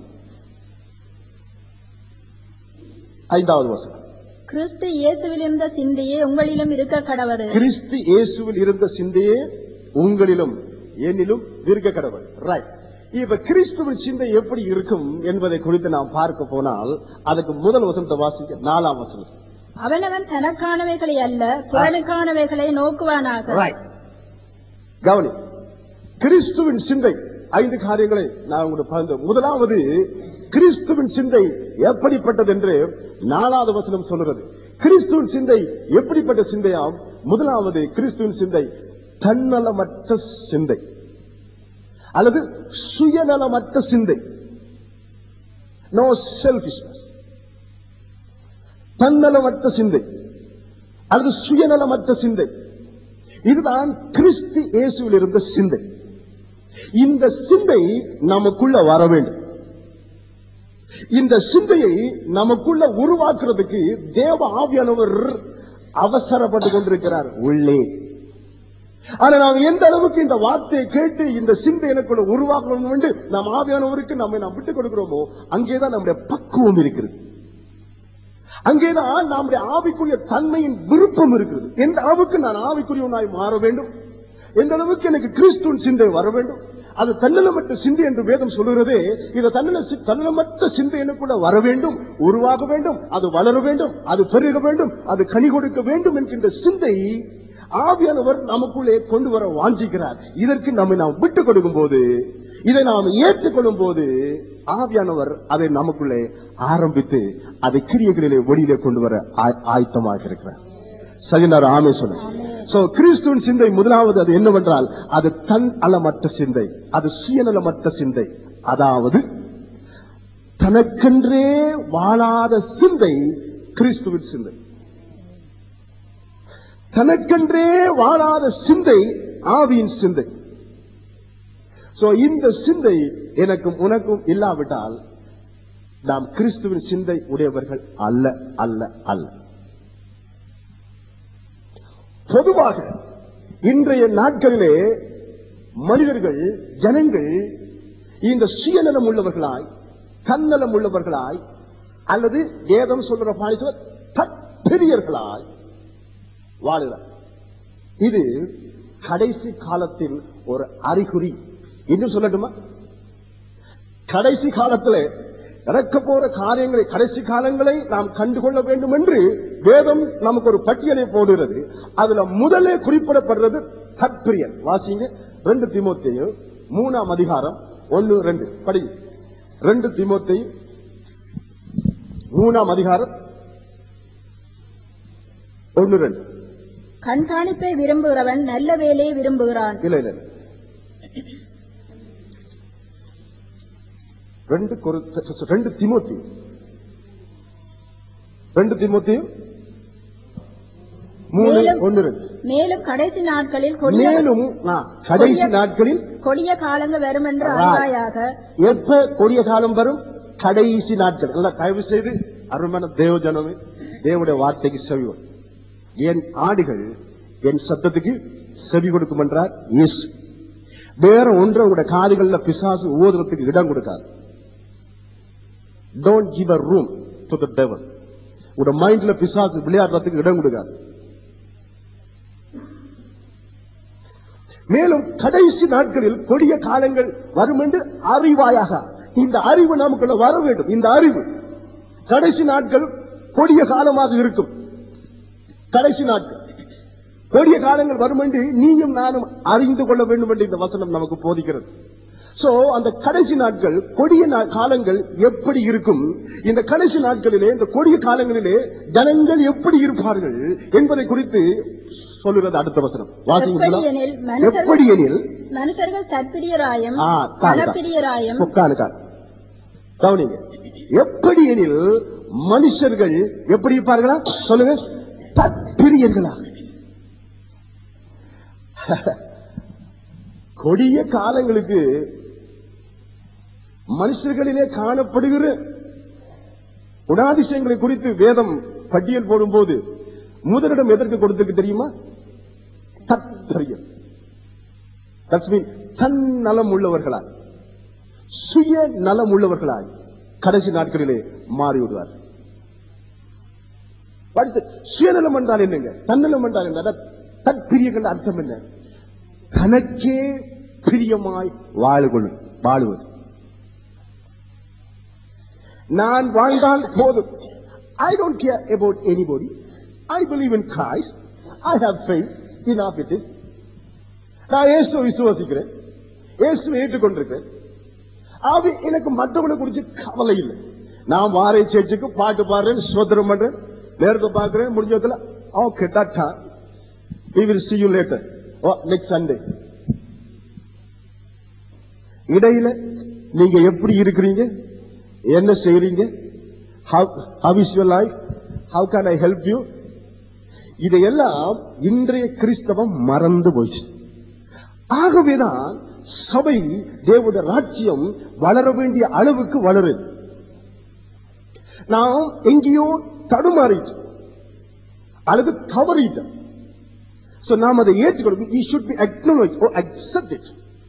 ஐந்தாவது வசனம் கிறிஸ்து இயேசுவில் இருந்த சிந்தையே உங்களிலும் இருக்க கடவது கிறிஸ்து இயேசுவில் இருந்த சிந்தையே உங்களிலும் என்னிலும் இருக்க கடவுள் ரைட் இப்ப கிறிஸ்துவின் சிந்தை எப்படி இருக்கும் என்பதை குறித்து நாம் பார்க்க போனால் அதுக்கு முதல் வசனத்தை வாசிக்க நாலாம் வசனம் அவனவன் தனக்கானவைகளை அல்ல புறனுக்கானவைகளை நோக்குவானாக ரைட் கவனி கிறிஸ்துவின் சிந்தை ஐந்து காரியங்களை நான் உங்களுக்கு பகிர்ந்து முதலாவது கிறிஸ்துவின் சிந்தை எப்படிப்பட்டது என்று நாலாவது வசனம் சொல்கிறது கிறிஸ்துவின் சிந்தை எப்படிப்பட்ட சிந்தையாம் முதலாவது கிறிஸ்துவின் சிந்தை தன்னலமற்ற சிந்தை அல்லது சுயநலமற்ற சிந்தை நோ செல்பிஷ்னஸ் தன்னலமற்ற சிந்தை அல்லது சுயநலமற்ற சிந்தை இதுதான் கிறிஸ்து இயேசுவில் இருந்த சிந்தை இந்த சிந்தை நமக்குள்ள வர வேண்டும் இந்த சிந்தையை நமக்குள்ள உருவாக்குறதுக்கு தேவ ஆவியானவர் அவசரப்பட்டு கொண்டிருக்கிறார் உள்ளே ஆனா நாம் எந்த அளவுக்கு இந்த வார்த்தையை கேட்டு இந்த சிந்தை எனக்குள்ள உருவாக்கணும் என்று நாம் ஆவியானவருக்கு நம்மை நாம் விட்டுக் கொடுக்கிறோமோ அங்கேதான் நம்முடைய பக்குவம் இருக்கிறது அங்கேதான் நம்முடைய ஆவிக்குரிய தன்மையின் விருப்பம் இருக்கிறது எந்த அளவுக்கு நான் ஆவிக்குரியவனாய் மாற வேண்டும் எந்த அளவுக்கு எனக்கு கிறிஸ்துவின் சிந்தை வர வேண்டும் அது தன்னலமற்ற சிந்தை என்று வேதம் சொல்லுகிறதே இது தன்னல தன்னலமற்ற சிந்தை எனக்குள்ள வர வேண்டும் உருவாக வேண்டும் அது வளர வேண்டும் அது பெருக வேண்டும் அது கனி கொடுக்க வேண்டும் என்கின்ற சிந்தை ஆவியானவர் நமக்குள்ளே கொண்டு வர வாஞ்சிக்கிறார் இதற்கு நம்மை நாம் விட்டுக் கொடுக்கும் போது இதை நாம் ஏற்றுக்கொள்ளும் போது ஆவியானவர் அதை நமக்குள்ளே ஆரம்பித்து அதை கிரியைகளிலே வெளியிலே கொண்டு வர ஆய்- ஆயத்தமாக இருக்கிறார் சரினார் ஆமே சொன்ன சோ கிறிஸ்துவின் சிந்தை முதலாவது அது என்னவென்றால் அது தன் அளமற்ற சிந்தை அது சுயநலமற்ற சிந்தை அதாவது தனக்கென்றே வாழாத சிந்தை கிறிஸ்துவின் சிந்தை தனக்கென்றே வாழாத சிந்தை ஆவியின் சிந்தை சோ இந்த சிந்தை எனக்கும் உனக்கும் இல்லாவிட்டால் நாம் கிறிஸ்துவின் சிந்தை உடையவர்கள் அல்ல அல்ல அல்ல பொதுவாக இன்றைய நாட்களிலே மனிதர்கள் ஜனங்கள் இந்த சுயநலம் உள்ளவர்களாய் தன்னலம் உள்ளவர்களாய் அல்லது வேதம் சொல்ற பாணி சொல்ல தற்பெரியர்களாய் வாழுகிறார் இது கடைசி காலத்தின் ஒரு அறிகுறி இன்னும் சொல்லட்டுமா கடைசி காலத்துல நடக்க போற காரியங்களை கடைசி காலங்களை நாம் கண்டுகொள்ள வேண்டும் என்று வேதம் நமக்கு ஒரு பட்டியலை போடுகிறது அதுல முதலே குறிப்பிடப்படுறது தற்பிரியர் வாசிங்க ரெண்டு திமுத்தையும் மூணாம் அதிகாரம் ஒன்னு ரெண்டு படி ரெண்டு திமுத்தையும் மூணாம் அதிகாரம் ஒன்னு ரெண்டு கண்காணிப்பை விரும்புகிறவன் நல்ல வேலையை விரும்புகிறான் இல்ல இல்ல இல்ல. ரெண்டு கொரு- ரெண்டு திமோத்தி ரெண்டு திமோத்தி மூணு மேலும் ஒன்னு ரெண்டு மேலும் கடைசி நாட்களில் கொடிய மேலும் ஆ, கடைசி கொடிய- நாட்களில் கொடிய காலங்க வரும் என்று Right. அறிவாயாக எப்ப கொடிய காலம் வரும் கடைசி நாட்கள் எல்லாம் தயவு செய்து அருமையான தேவ ஜனமே தேவனுடைய வார்த்தைக்கு செவி கொடு. என் ஆடுகள் என் சத்தத்துக்கு செவி கொடுக்கும் என்றார் இயேசு வேற ஒன்றை உங்களுடைய காதுகள்ல பிசாசு ஓதுறதுக்கு இடம் கொடுக்காது don't give a room to the devil உங்களோட மைண்ட்ல பிசாசு விளையாடுறதுக்கு இடம் கொடுக்காது மேலும் கடைசி நாட்களில் கொடிய காலங்கள் வரும் என்று அறிவாயாக இந்த அறிவு நமக்குள்ள வர வேண்டும் இந்த அறிவு கடைசி நாட்கள் கொடிய காலமாக இருக்கும் கடைசி நாட்கள் கொடிய காலங்கள் வரும் என்று நீயும் நானும் அறிந்து கொள்ள வேண்டும் என்று இந்த வசனம் நமக்கு போதிக்கிறது சோ அந்த கடைசி நாட்கள் கொடிய நா- காலங்கள் எப்படி இருக்கும் இந்த கடைசி நாட்களிலே இந்த கொடிய காலங்களிலே ஜனங்கள் எப்படி இருப்பார்கள் என்பதை குறித்து சொல்லுகிறது அடுத்த வசனம் வாசிங்களா எப்படியெனில் மனுஷர்கள் எப்படி எனில் மனுஷர்கள் தற்பிரியராயும் ஆ, காணு, காணு. பணப்பிரியராயும் உட்காரு, காணு. கவனிங்க எப்படி எனில் மனுஷர்கள் எப்படி இருப்பார்களா சொல்லுங்க தற்பிரியர்களா கொடிய காலங்களுக்கு மனுஷர்களிலே காணப்படுகிற குணாதிசயங்களை குறித்து வேதம் பட்டியல் போடும்போது முதலிடம் எதற்கு கொடுத்திருக்கு தெரியுமா தற்பரியம் தட்ஸ் மீன் தன்னலம் உள்ளவர்களாய் சுய நலம் உள்ளவர்களாய் கடைசி நாட்களிலே மாறிவிடுவார் அடுத்து சுயநலம் என்றால் என்னங்க தன்னலம் என்றால் என்ன தற்பிரியங்கள் அர்த்தம் என்ன தனக்கே பிரியமாய் வாழுகொள்ளும் வாழுவது நான் வாழ்ந்தால் போதும் I don't care about anybody I believe in Christ I have faith in of it is நான் இயேசுவை விசுவாசிக்கிறேன் இயேசுவை ஏற்றுக்கொண்டிருக்கிறேன் ஆவி எனக்கு மற்றவங்களை குறிச்சு கவலை இல்லை நான் வாரை சேர்ச்சுக்கு பாட்டு பாடுறேன் சோதரம் பண்றேன் நேரத்தை பார்க்கிறேன் முடிஞ்சதுல okay tata we will see you later oh next sunday இடையில நீங்க எப்படி இருக்கிறீங்க என்ன செய்றீங்க how how is your life how can i help you இதையெல்லாம் இன்றைய கிறிஸ்தவம் மறந்து போச்சு ஆகவேதான் சபை தேவனுடைய ராஜ்யம் வளர வேண்டிய அளவுக்கு வளரு நாம் எங்கேயோ தடுமாறிட்டு அல்லது தவறிட்டோம் சோ நாம் அதை ஏற்றுக்கொள்ள we should be acknowledge or accept it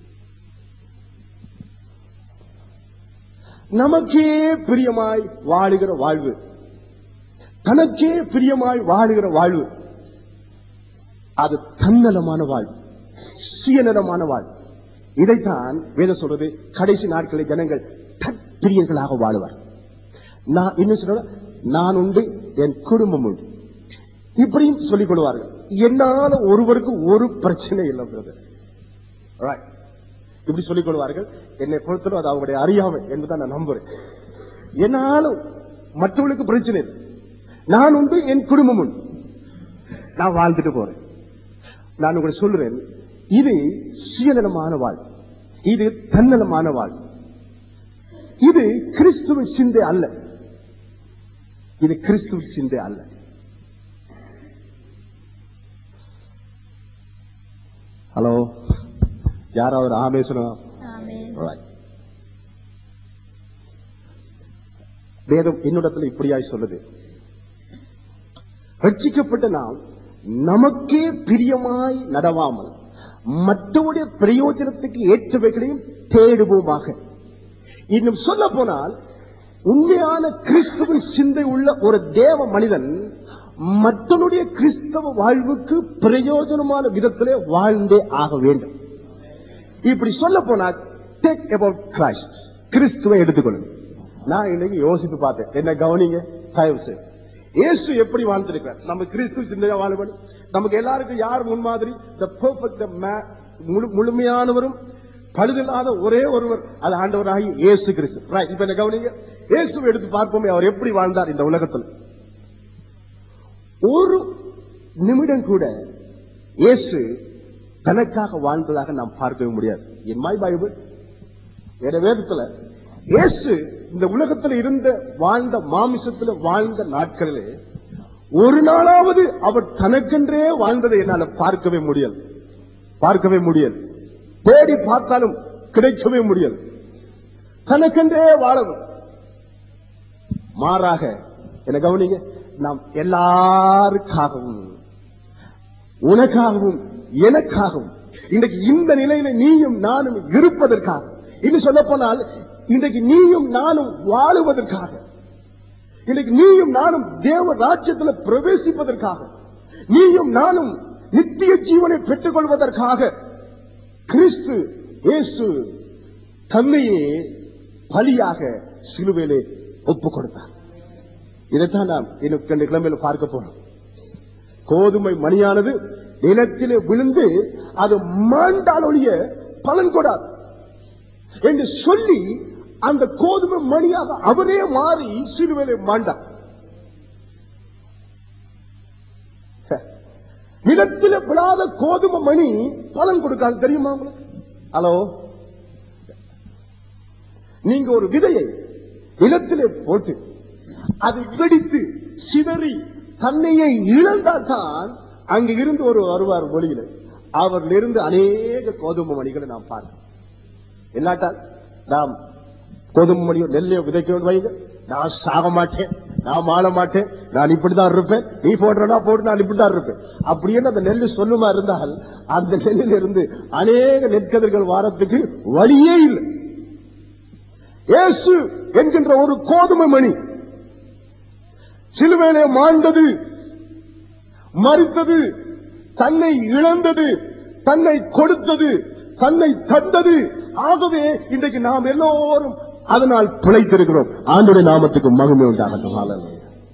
நமக்கே பிரியமாய் வாழுகிற வாழ்வு தனக்கே பிரியமாய் வாழுகிற வாழ்வு அது தன்னலமான வாழ்வு சுயநலமான வாழ்வு இதைத்தான் வேதம் சொல்றது கடைசி நாட்களில் ஜனங்கள் தற்பிரியர்களாக வாழுவார் நான் என்ன சொல்ற நான் உண்டு என் குடும்பம் உண்டு இப்படியும் சொல்லிக் கொள்வார்கள் என்னால ஒருவருக்கு ஒரு பிரச்சனை இல்லை பிரதர் Right. இப்படி சொல்லிக் கொள்வார்கள் என்னை பொறுத்தவரை அது அவங்களுடைய அறியாமை என்பதை நான் நம்புறேன் என்னாலும் மற்றவர்களுக்கு பிரச்சனை இல்லை நான் உண்டு என் குடும்பம் உண்டு நான் வாழ்ந்துட்டு போறேன் நான் உங்களுக்கு சொல்றேன் இது சுயநலமான வாழ் இது தன்னலமான வாழ் இது கிறிஸ்துவின் சிந்தை அல்ல இது கிறிஸ்துவின் சிந்தை அல்ல ஹலோ யாராவது ஒரு ஆமே சொல்லலாம் ஆமென். Right. வேதம் என்னிடத்துல இப்படியாய் சொல்லுது ரட்சிக்கப்பட்ட நாம் நமக்கே பிரியமாய் நடவாமல் மற்றவருடைய பிரயோஜனத்துக்கு ஏற்றவைகளையும் தேடுவோமாக இன்னும் சொல்ல போனால் உண்மையான கிறிஸ்துவின் சிந்தை உள்ள ஒரு தேவ மனிதன் மற்றவனுடைய கிறிஸ்தவ வாழ்வுக்கு பிரயோஜனமான விதத்திலே வாழ்ந்தே ஆக வேண்டும் இப்படி சொல்ல போனா டேக் அபவுட் கிரைஸ்ட் கிறிஸ்துவை எடுத்துக்கொள்ளுங்க நான் இன்னைக்கு யோசித்து பார்த்தேன் என்ன கவனிங்க தயவு செய்து இயேசு எப்படி வாழ்ந்திருக்கிறார் நம்ம கிறிஸ்து சிந்தையா வாழவன் நமக்கு எல்லாருக்கும் யார் முன்மாதிரி த பெர்ஃபெக்ட் முழுமையானவரும் பழுதில்லாத ஒரே ஒருவர் அது ஆண்டவராகி இயேசு கிறிஸ்து ரைட் இப்ப என்ன கவனிங்க இயேசுவை எடுத்து பார்ப்போமே அவர் எப்படி வாழ்ந்தார் இந்த உலகத்தில் ஒரு நிமிடம் கூட இயேசு தனக்காக வாழ்ந்ததாக நாம் பார்க்கவே முடியாது இன் மை பைபிள் வேற வேதத்துல இயேசு இந்த உலகத்துல இருந்த வாழ்ந்த மாமிசத்துல வாழ்ந்த நாட்களிலே ஒரு நாளாவது அவர் தனக்கென்றே வாழ்ந்ததை என்னால பார்க்கவே முடியல பார்க்கவே முடியல தேடி பார்த்தாலும் கிடைக்கவே முடியல தனக்கென்றே வாழவும் மாறாக என்ன கவனிங்க நாம் எல்லாருக்காகவும் உனக்காகவும் எனக்காகவும் இன்றைக்கு இந்த நிலையில நீயும் நானும் இருப்பதற்காக இன்னும் சொல்ல போனால் இன்றைக்கு நீயும் நானும் வாழுவதற்காக இன்றைக்கு நீயும் நானும் தேவ ராஜ்யத்தில் பிரவேசிப்பதற்காக நீயும் நானும் நித்திய ஜீவனை பெற்றுக் கொள்வதற்காக கிறிஸ்து இயேசு தன்னையே பலியாக சிலுவையிலே ஒப்புக் கொடுத்தார் இதைத்தான் நாம் இன்னும் ரெண்டு கிழமையில பார்க்க போறோம் கோதுமை மணியானது நிலத்திலே விழுந்து அது மாண்டால் ஒழிய பலன் கொடாது என்று சொல்லி அந்த கோதுமை மணியாக அவரே மாறி சிலுவையிலே மாண்டார் நிலத்திலே விழாத கோதுமை மணி பலன் கொடுக்காது தெரியுமா உங்களுக்கு ஹலோ நீங்க ஒரு விதையை நிலத்திலே போட்டு அது வெடித்து சிதறி தன்னையே இழந்தால் தான் அங்க இருந்து ஒரு வருவார் ஒளியில அவரில் இருந்து அநேக கோதுமை மணிகளை நாம் பார்க்கிறோம் இல்லாட்டால் நாம் கோதுமை மணியோ நெல்லையோ விதைக்கணும் வைங்க நான் சாக மாட்டேன் நான் வாழ மாட்டேன் நான் இப்படிதான் இருப்பேன் நீ போடுறனா போடு நான் இப்படிதான் இருப்பேன் அப்படின்னு அந்த நெல்லு சொல்லுமா இருந்தால் அந்த நெல்லில் இருந்து அநேக நெற்கதிர்கள் வாரத்துக்கு வழியே இல்லை இயேசு என்கின்ற ஒரு கோதுமை மணி சிலுவையிலே மாண்டது மறித்தது தன்னை இழந்தது தன்னை கொடுத்தது தன்னை தந்தது ஆகவே இன்றைக்கு நாம் எல்லோரும் அதனால் பிழைத்திருக்கிறோம் ஆண்டுடைய நாமத்துக்கு மகிமை உண்டாகட்டும் ஹalleluya.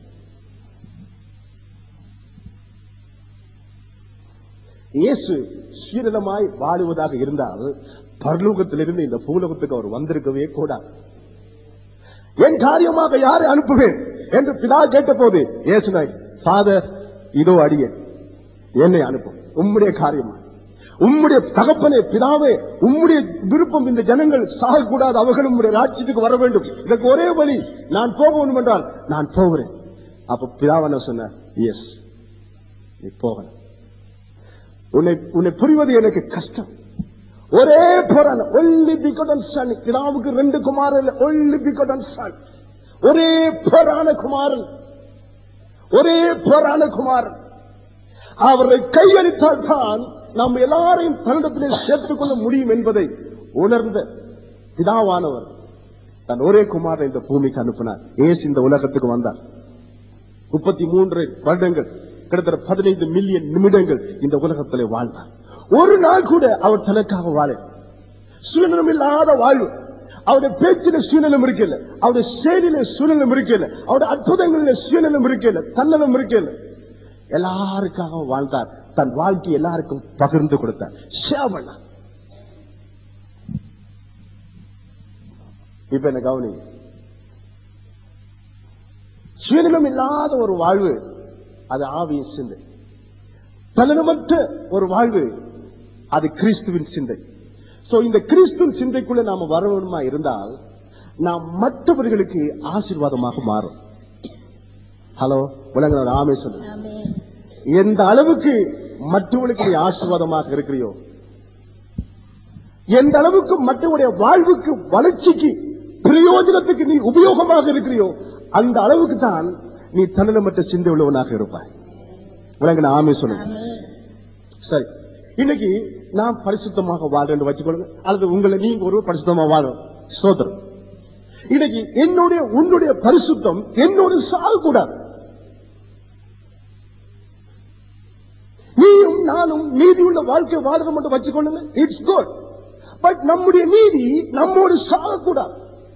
இயேசு சீரலமாய் வாழுவதாக இருந்தால் பரலோகத்திலிருந்து இந்த பூலோகத்துக்கு அவர் வந்திருக்கவே கூடாது என் காரியமாக யாரை அனுப்புவேன் என்று பிதா கேட்டபோது இயேசுனாய் ஃபாதர் இதோ அடிய என்னை அனுப்பும் உம்முடைய காரியமா உம்முடைய தகப்பனே பிதாவே உம்முடைய விருப்பம் இந்த ஜனங்கள் சாகக்கூடாது அவர்களும் உம்முடைய ராஜ்யத்துக்கு வர வேண்டும் இதற்கு ஒரே வழி நான் போக வேண்டும் என்றால் நான் போகிறேன் அப்ப பிதாவன சொன்ன எஸ் நீ போகணும் உன்னை உன்னை புரிவது எனக்கு கஷ்டம் ஒரே போரான ஒல்லி பிகோடன் சன் பிதாவுக்கு ரெண்டு குமாரன் இல்ல ஒல்லி பிகோடன் சன் ஒரே போரான குமாரன் ஒரே போரான குமாரன் அவரை கையளித்தால் தான் நாம் எல்லாரையும் தன்னிடத்திலே சேர்த்துக் கொள்ள முடியும் என்பதை உணர்ந்த பிதாவானவர் தன் ஒரே குமாரன் இந்த பூமிக்கு அனுப்பினார் ஏசு இந்த உலகத்துக்கு வந்தார் முப்பத்தி மூன்று வருடங்கள் கிட்டத்தட்ட பதினைந்து மில்லியன் நிமிடங்கள் இந்த உலகத்திலே வாழ்ந்தார் ஒரு நாள் கூட அவர் தனக்காக வாழ சுயநலம் இல்லாத வாழ்வு அவருடைய பேச்சில சுயநலம் இருக்கல அவருடைய செயலில சுயநலம் இருக்கல அவருடைய அற்புதங்களில சுயநலம் இருக்கல தன்னலம் இருக்கல எல்லாருக்காக வாழ்ந்தார் தன் வாழ்க்கை எல்லாருக்கும் பகிர்ந்து கொடுத்தார் ஷேர் பண்ணார் இப்ப என்ன கவனி சுயநலம் இல்லாத ஒரு வாழ்வு அது ஆவியின் சிந்தை தன்னலமற்ற ஒரு வாழ்வு அது கிறிஸ்துவின் சிந்தை சோ இந்த கிறிஸ்துவின் சிந்தைக்குள்ள நாம வரணுமா இருந்தால் நாம் மற்றவர்களுக்கு ஆசீர்வாதமாக மாறும் ஹலோ உலகளோட ஆமை சொல்லு ஆமென். எந்த அளவுக்கு மற்றவர்களுக்கு நீ ஆசீர்வாதமாக இருக்கிறியோ எந்த அளவுக்கு மற்றவருடைய வாழ்வுக்கு வளர்ச்சிக்கு பிரயோஜனத்துக்கு நீ உபயோகமாக இருக்கிறியோ அந்த அளவுக்கு தான் நீ தன்னலமற்ற சிந்தை உள்ளவனாக இருப்பாய் உலக ஆமை சொல்லுங்க ஆமென். சரி இன்னைக்கு நாம் பரிசுத்தமாக வாழ்றேன் வச்சுக்கொள்ளுங்க அல்லது உங்களை நீங்க ஒரு பரிசுத்தமா வாழும் சோதரம் இன்னைக்கு என்னுடைய உன்னுடைய பரிசுத்தம் என்னோட சாகக்கூடாது நீயும் நானும் நீதியுள்ள வாழ்க்கை வாழ்ற மட்டும் வச்சுக்கொள்ளுங்க இட்ஸ் குட் பட் நம்முடைய நீதி நம்மோடு சாகக்கூடாது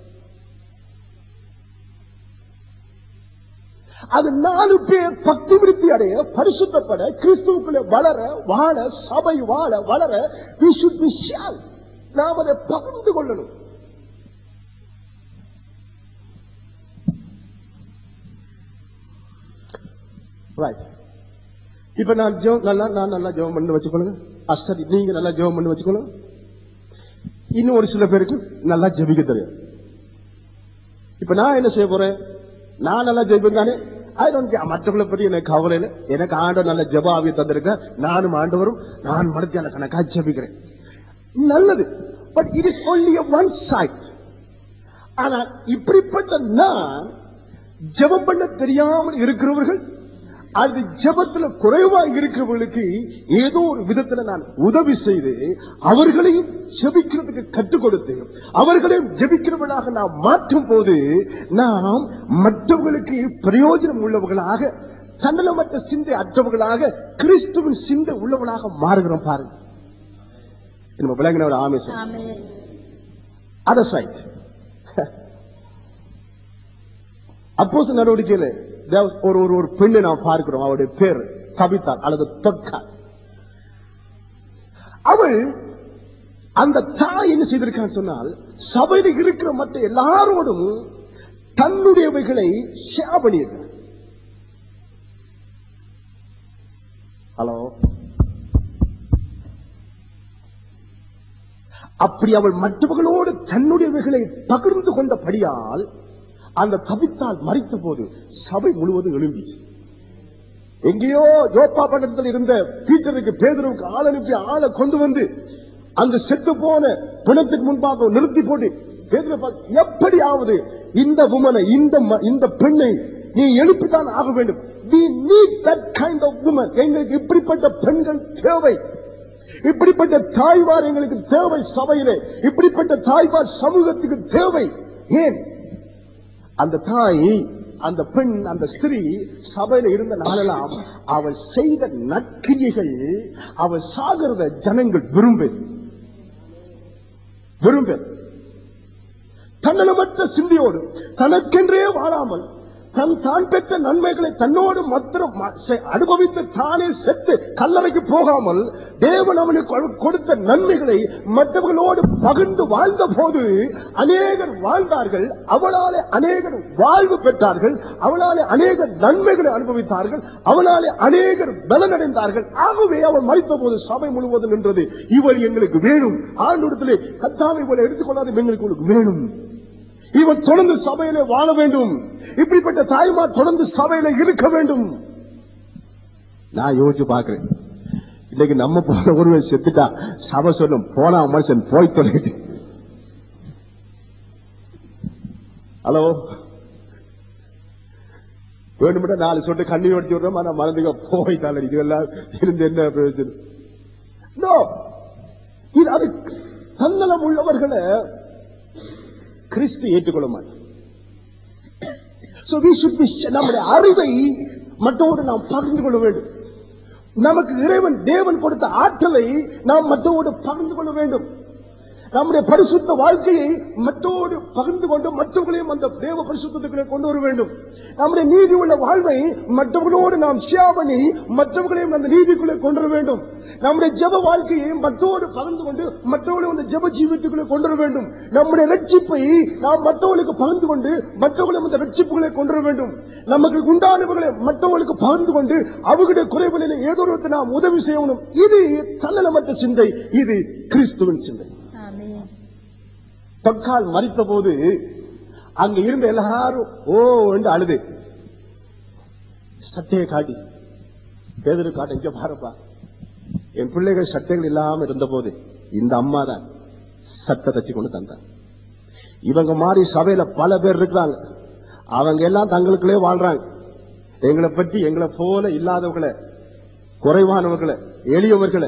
அது நாலு பேர் பக்தி விருத்தி அடைய பரிசுத்தப்பட கிறிஸ்துவுக்குள்ளே வளர வாழ சபை வாழ வளர we should be share. நாம் அதை பகிர்ந்து கொள்ளணும் ரைட் இப்ப நான் ஜெபம் நல்லா நான் நல்லா ஜெபம் பண்ணி வச்சுக்கொள்ளுங்க அஸ்டர் நீங்க நல்லா ஜெபம் பண்ணி வச்சுக்கொள்ளுங்க இன்னும் ஒரு சில பேருக்கு நல்லா ஜெபிக்க தெரியும் இப்ப நான் என்ன செய்ய போறேன் நான் நல்லா ஜெபிப்பேன் தானே I don't care. மற்றவங்களை பத்தி எனக்கு கவலை இல்லை எனக்கு ஆண்டவர் நல்ல ஜெப ஆவியை தந்திருக்கேன் நானும் ஆண்டவரும் நான் மனத்தியான கணக்கா ஜெபிக்கிறேன் நல்லது but it is only one side ஆனா இப்படிப்பட்ட நான் ஜெபம் பண்ண தெரியாமல் இருக்கிறவர்கள் அது ஜெபத்துல குறைவா இருக்கிறவர்களுக்கு ஏதோ ஒரு விதத்துல நான் உதவி செய்து அவர்களையும் ஜெபிக்கிறதுக்கு கற்றுக் கொடுத்து அவர்களையும் ஜெபிக்கிறவர்களாக நாம் மாற்றும் போது நாம் மற்றவர்களுக்கு பிரயோஜனம் உள்ளவர்களாக தன்னலமற்ற சிந்தை அற்றவர்களாக கிறிஸ்துவின் சிந்தை உள்ளவர்களாக மாறுகிறோம் பாருங்க நம்ம விளங்கினவர் ஆமேசம் ஆமென் அதர் சைட் அப்போஸ் நடவடிக்கையில தேவ- ஒரு ஒரு ஒரு பெண்ணை நாம் பார்க்கிறோம் அவருடைய பேர் கவிதா அல்லது தொக்கா அவள் அந்த தாய் என்ன செய்திருக்கான்னு சொன்னால் சபையில் இருக்கிற மற்ற எல்லாரோடும் தன்னுடையவைகளை ஷேர் பண்ணியிருக்கிறார் ஹலோ அப்படி அவள் மற்றவர்களோடு தன்னுடையவைகளை பகிர்ந்து கொண்டபடியால் அந்த தவித்தால் மறித்த போது சபை முழுவதும் எழும்பிச்சு எங்கேயோ யோப்பா பட்டணத்தில் இருந்த பீட்டருக்கு பேதருக்கு ஆள் அனுப்பி ஆளை கொண்டு வந்து அந்த செத்து போன பிணத்துக்கு முன்பாக நிறுத்தி போட்டு பேதுரு பார்த்து, எப்படியாவது இந்த உமனை இந்த ம- இந்த பெண்ணை நீ எழுப்பித்தான் ஆக வேண்டும் we need that kind of woman எங்களுக்கு இப்படிப்பட்ட பெண்கள் தேவை இப்படிப்பட்ட தாய்மார் எங்களுக்கு தேவை சபையிலே இப்படிப்பட்ட தாய்மார் சமூகத்துக்கு தேவை ஏன் அந்த தாய் அந்த பெண் அந்த ஸ்திரீ சபையில இருந்த நாளெல்லாம் அவள் செய்த நற்கிரியைகள் அவள் சாகிறத ஜனங்கள் விரும்பு விரும்பு தன்னலமற்ற சிந்தியோடு தனக்கென்றே வாழாமல் தன் தான் பெற்ற நன்மைகளை தன்னோடு மாத்திரம் ம- செ- அனுபவித்து தானே செத்து கல்லறைக்கு போகாமல் தேவன் அவனுக்கு கொ- கொடுத்த நன்மைகளை மற்றவர்களோடு பகிர்ந்து வாழ்ந்த போது அநேகர் வாழ்ந்தார்கள் அவளாலே அநேகர் வாழ்வு பெற்றார்கள் அவளாலே அநேக நன்மைகளை அனுபவித்தார்கள் அவளாலே அநேகர் பலனடைந்தார்கள் ஆகவே அவள் மறித்த போது சபை முழுவதும் நின்றது இவள் எங்களுக்கு வேணும் ஆண்டோடத்திலே கத்தாவை இவளை எடுத்துக்கொள்ளாது எங்களுக்கு உங்களுக்கு வேணும் இவன் தொடர்ந்து சபையிலே வாழ வேண்டும் இப்படிப்பட்ட தாய்மார் தொடர்ந்து சபையில இருக்க வேண்டும் நான் யோசிச்சு பார்க்கிறேன் இன்னைக்கு நம்ம போன ஒருவன் செத்துட்டா சபை சொல்லும் போனா மனுஷன் போய் தொலைட்டு ஹலோ வேணும்னா நாலு சொட்டு கண்ணி ஓடிச்சு விடுறோம் ஆனா மறந்துக்க போய் தாளடி இதெல்லாம் இருந்து என்ன பிரயோஜனம் No. இது அது தன்னலம் உள்ளவர்களை கிறிஸ்து ஏற்றுக்கொள்ள மாட்டார் So we should be நம்முடைய அறிவை மற்றவோடு நாம் பகிர்ந்து கொள்ள வேண்டும் நமக்கு இறைவன் தேவன் கொடுத்த ஆற்றலை நாம் மற்றவோடு பகிர்ந்து கொள்ள வேண்டும் நம்முடைய பரிசுத்த வாழ்க்கையை மற்றோடு பகிர்ந்து கொண்டு மற்றவர்களையும் அந்த தேவ பரிசுத்தத்துக்குள்ளே கொண்டு வர வேண்டும் நம்முடைய நீதி உள்ள வாழ்வை மற்றவர்களோடு நாம் ஷேர் பண்ணி மற்றவர்களையும் அந்த நீதிக்குள்ளே கொண்டு வர வேண்டும் நம்முடைய ஜெப வாழ்க்கையை மற்றோடு பகிர்ந்து கொண்டு மற்றவர்களையும் அந்த ஜெப ஜீவித்துக்குள்ளே கொண்டு வர வேண்டும் நம்முடைய ரட்சிப்பை நாம் மற்றவர்களுக்கு பகிர்ந்து கொண்டு மற்றவர்களையும் அந்த ரட்சிப்புகளை கொண்டு வர வேண்டும் நமக்கு உண்டானவர்களை மற்றவர்களுக்கு பகிர்ந்து கொண்டு அவர்களுடைய குறைவுகளில் ஏதோ ஒரு விதத்தில் நாம் உதவி செய்யணும் இது தன்னலமற்ற சிந்தை இது கிறிஸ்துவின் சிந்தை ஆமென் தொக்கால் மறித்த போது அங்க இருந்த எல்லாரும் ஓ என்று அழுது சட்டையை காட்டி பேதரு காட்ட இங்க பாருப்பா என் பிள்ளைகள் சட்டைகள் இல்லாம இருந்த போது இந்த அம்மா தான் சட்டை தச்சு கொண்டு தந்தாங்க இவங்க மாதிரி சபையில பல பேர் இருக்கிறாங்க அவங்க எல்லாம் தங்களுக்குள்ளே வாழ்றாங்க எங்களை பற்றி எங்களை போல இல்லாதவர்களை குறைவானவர்களை எளியவர்களை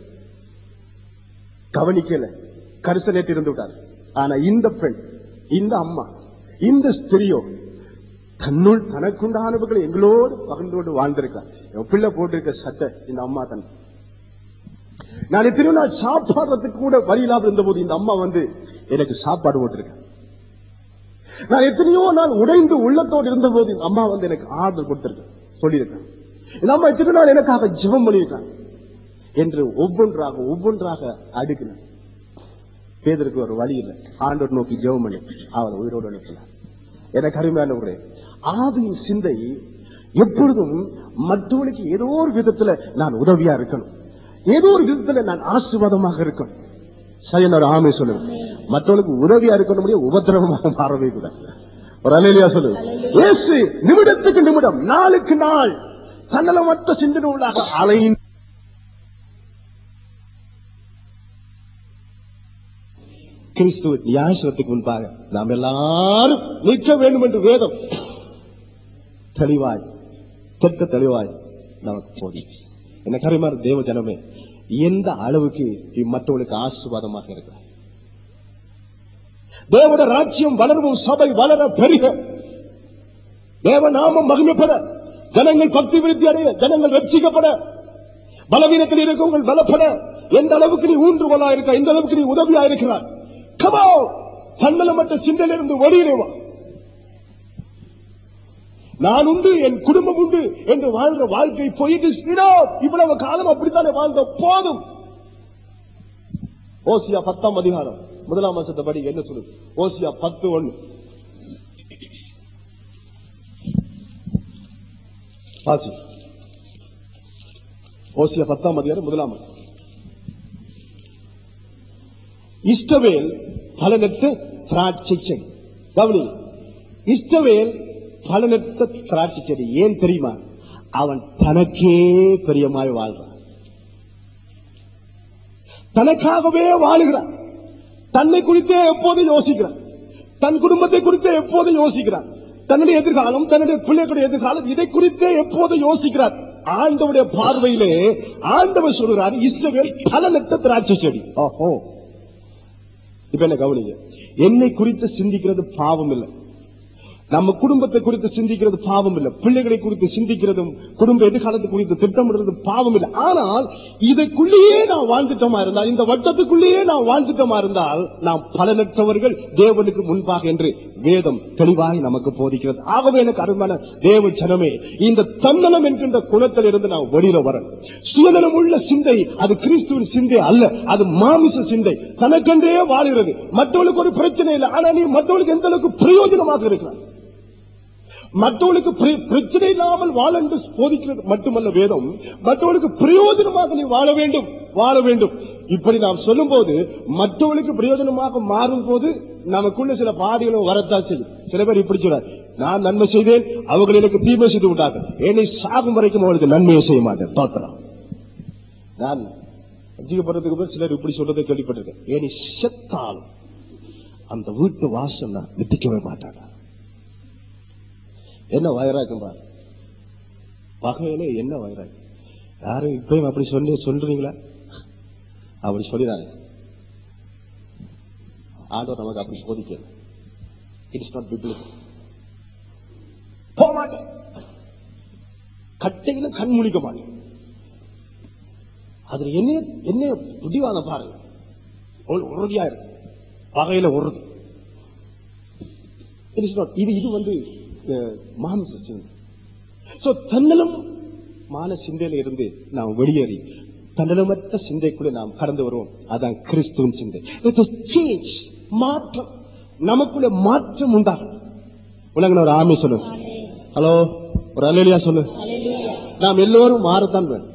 கவனிக்கல கரிசனேட்டு இருந்து விட்டார் ஆனா இந்த பெண் இந்த அம்மா இந்த ஸ்திரியோ தன்னுள் தனக்குண்டானவர்களை எங்களோடு பகிர்ந்து கொண்டு வாழ்ந்திருக்கார் என் பிள்ளை போட்டிருக்க சட்டை இந்த அம்மா தன் நான் எத்தனையோ நாள் சாப்பாடுறதுக்கு கூட வழி இல்லாமல் இருந்தபோது இந்த அம்மா வந்து எனக்கு சாப்பாடு போட்டிருக்கேன் நான் எத்தனையோ நாள் உடைந்து உள்ளத்தோடு இருந்தபோது இந்த அம்மா வந்து எனக்கு ஆறுதல் கொடுத்திருக்கேன் சொல்லியிருக்கேன் இந்த அம்மா எத்தனை நாள் எனக்காக ஜெபம் பண்ணியிருக்காங்க என்று ஒவ்வொன்றாக ஒவ்வொன்றாக அடுக்கினார் பேதருக்கு ஒரு வழி இல்லை ஆண்டோர் நோக்கி ஜெபம் பண்ணி அவரை உயிரோடு அனுப்பினார் எனக்கு அருமையானவர்களே ஆவியின் சிந்தை எப்பொழுதும் மற்றவர்களுக்கு ஏதோ ஒரு விதத்துல நான் உதவியா இருக்கணும் ஏதோ ஒரு விதத்துல நான் ஆசீர்வாதமாக இருக்கணும் சரி என்னோட ஆமை சொல்லுங்க மற்றவர்களுக்கு உதவியா இருக்கணும் முடியும் உபத்திரவமாக மாறவே கூடாது ஒரு அலையிலியா சொல்லுங்க இயேசு நிமிடத்துக்கு நிமிடம் நாளுக்கு நாள் தன்னலமற்ற சிந்தனை உள்ளாக அலையின் கிறிஸ்துவ நியாயத்துக்கு முன்பாக நாம் எல்லாரும் நிற்க வேண்டும் என்று வேதம் தெளிவாய் தெட்ட தெளிவாய் நமக்கு போதும் என்ன கருமாறு தேவ ஜனமே எந்த அளவுக்கு மற்றவர்களுக்கு ஆசீர்வாதமாக இருக்கிறார் தேவட ராஜ்யம் வளரவும் சபை வளர பெருக தேவ நாமம் மகிமைப்பட ஜனங்கள் பக்தி விருத்தி அடைய ஜனங்கள் ரட்சிக்கப்பட பலவீனத்தில் இருக்கவங்கள் பலப்பட எந்த அளவுக்கு நீ ஊன்றுகோலா இருக்க எந்த அளவுக்கு நீ உதவியா இருக்கிறார் கமோ தன்னலமற்ற சிந்தனையிலிருந்து வெளியிலே வா நான் உண்டு என் குடும்பம் உண்டு என்று வாழ்ற வாழ்க்கை போயிட்டு இவ்வளவு காலம் அப்படித்தானே வாழ்ந்த போதும் ஓசியா பத்தாம் அதிகாரம் முதலாம் வருஷத்தை படி என்ன சொல்லுது ஓசியா பத்து ஒண்ணு வாசி ஓசியா பத்தாம் அதிகாரம் முதலாம் வருஷம். இஷ்டவேல் பலனற்ற திராட்சை செடி கவனி இஷ்டவேல் பலனற்ற திராட்சை செடி ஏன் தெரியுமா அவன் தனக்கே பிரியமாய் வாழ்றான் தனக்காகவே வாழுகிறான் தன்னை குறித்தே எப்போதும் யோசிக்கிறான் தன் குடும்பத்தை குறித்தே எப்போதும் யோசிக்கிறான் தன்னுடைய எதிர்காலம் தன்னுடைய பிள்ளைகளுடைய எதிர்காலம் இதை குறித்தே எப்போதும் யோசிக்கிறார் ஆண்டவுடைய பார்வையிலே ஆண்டவர் சொல்கிறார் இஷ்டவேல் பலனற்ற திராட்சை செடி ஓஹோ இப்ப என்ன கவனிங்க என்னை குறித்து சிந்திக்கிறது பாவம் இல்லை நம்ம குடும்பத்தை குறித்து சிந்திக்கிறது பாவம் இல்லை பிள்ளைகளை குறித்து சிந்திக்கிறதும் குடும்ப எதிர்காலத்தை குறித்து திட்டமிடுறது பாவம் இல்லை ஆனால் இதற்குள்ளேயே நான் வாழ்ந்துட்டோமா இருந்தால் இந்த வட்டத்துக்குள்ளேயே நான் வாழ்ந்துட்டோமா இருந்தால் நாம் பலனற்றவர்கள் தேவனுக்கு முன்பாக என்று வேதம் தெளிவாய் நமக்கு போதிக்கிறது ஆகவே எனக்கு அருமையான தேவ ஜனமே இந்த தன்னலம் என்கின்ற குணத்தில் இருந்து நான் வெளியில வரேன் சுயநலம் உள்ள சிந்தை அது கிறிஸ்துவின் சிந்தை அல்ல அது மாமிச சிந்தை தனக்கென்றே வாழுகிறது மற்றவர்களுக்கு ஒரு பிரச்சனை இல்லை ஆனா நீ மற்றவர்களுக்கு எந்த அளவுக்கு பிரயோஜனமாக இருக்கிறார் மற்றவர்களுக்கு பிர- பிரச்சனை இல்லாமல் வாழ என்று போதிக்கிறது மட்டுமல்ல வேதம் மற்றவர்களுக்கு பிரயோஜனமாக நீ வாழ வேண்டும் வாழ வேண்டும் இப்படி நாம் சொல்லும் போது மற்றவர்களுக்கு பிரயோஜனமாக மாறும் போது நமக்குள்ள சில பாடிகளும் வரத்தான் செய்யும் சில பேர் இப்படி சொல்றார் நான் நன்மை செய்தேன் அவர்கள் எனக்கு தீமை செய்து விட்டார்கள் என்னை சாகும் வரைக்கும் அவளுக்கு நன்மையை செய்ய மாட்டேன் தோத்திரம் நான் ரசிக்கப்படுறதுக்கு பிறகு சிலர் இப்படி சொல்றதை கேள்விப்பட்டிருக்கேன் ஏனி செத்தாலும் அந்த வீட்டு வாசல் நான் வித்திக்கவே மாட்டாங்க என்ன வயராக்கும் பாரு பகையில என்ன வயராக்கும் யாரும் இப்பயும் அப்படி சொல்லி சொல்றீங்களா அப்படி சொல்லிடாங்க ஆண்டவர் நமக்கு அப்படி போதிக்கல இட்ஸ் நாட் பிப்ளிக் போக மாட்டேன் கட்டையில கண் முழிக்க மாட்டேன் அதுல என்ன என்ன துடிவான பாருங்க அவ்வளவு உறுதியா இருக்கு பகையில உறுதி It is not- இது இது வந்து அஹ், மாமிச சிந்தை சோ தன்னலம் மான சிந்தையில இருந்து நாம் வெளியேறி தன்னலமற்ற சிந்தைக்குள்ள நாம் கடந்து வருவோம் அதான் கிறிஸ்துவின் சிந்தை சேஞ்ச் மாற்றம் நமக்குள்ள மாற்றம் உண்டாகும் உலகம் ஒரு ஆமை சொல்லு ஹலோ ஒரு அலையிலியா சொல்லு நாம் எல்லோரும் மாறத்தான் வேணும்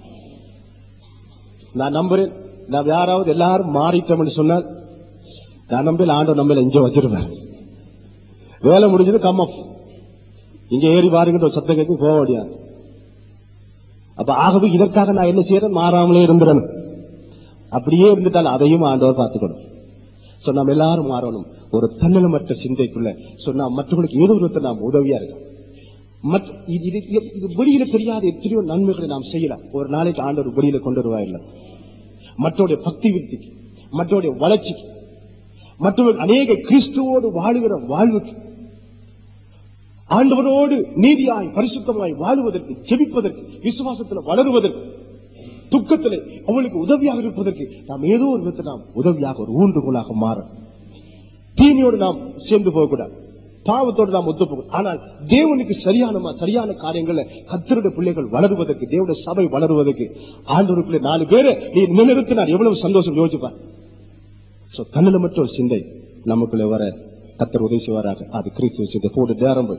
நான் நம்புறேன் நாம் யாராவது எல்லாரும் மாறிட்டோம்னு சொன்னால் நான் நம்பல ஆண்டவர் நம்மள இங்க வச்சிருப்பார் வேலை முடிஞ்சது கம் அப் இங்க ஏறி பாருங்க ஒரு சத்தம் கேட்க போக முடியாது அப்ப ஆகவே இதற்காக நான் என்ன செய்யறேன் மாறாமலே இருந்துடணும் அப்படியே இருந்துட்டால் அதையும் ஆண்டவர் பார்த்துக்கணும் சோ நாம் எல்லாரும் மாறணும் ஒரு தன்னலமற்ற சிந்தைக்குள்ள சொன்னா மற்றவர்களுக்கு ஏதோ ஒரு விதத்தில் நாம் உதவியா இருக்கோம் மற்ற- இது இது- இது- இது வெளியில தெரியாத எத்தனையோ நன்மைகளை நாம் செய்யலாம் ஒரு நாளைக்கு ஆண்டவர் வெளியில கொண்டு வருவா இல்லை மற்றவருடைய பக்தி விருத்திக்கு மற்றவருடைய வளர்ச்சிக்கு மற்றவர்கள் அநேக கிறிஸ்துவோடு வாழுகிற வாழ்வுக்கு ஆண்டவரோடு நீதியாய் பரிசுத்தமாய் வாழுவதற்கு ஜெபிப்பதற்கு விசுவாசத்தில் வளருவதற்கு துக்கத்திலே அவளுக்கு உதவியாக இருப்பதற்கு நாம் ஏதோ ஒரு விதத்தில் நாம் உதவியாக ஒரு ஊன்றுகோலாக மாற தீமையோடு நாம் சேர்ந்து போகக்கூடாது பாவத்தோடு நாம் ஒத்து போகக்கூடாது ஆனால் தேவனுக்கு சரியான சரியான காரியங்கள்ல கத்தருடைய பிள்ளைகள் வளருவதற்கு தேவனுடைய சபை வளருவதற்கு ஆண்டவருக்குள்ளே நாலு பேரை நீ நிலைநிறுத்தினார் எவ்வளவு சந்தோஷம் யோசிப்பார் சோ தன்னலமற்ற ஒரு சிந்தை நமக்குள்ளே வர கத்தர் உதவி செய்வாராக அது கிறிஸ்துவ சிந்தை போட்டு நேரம் போய்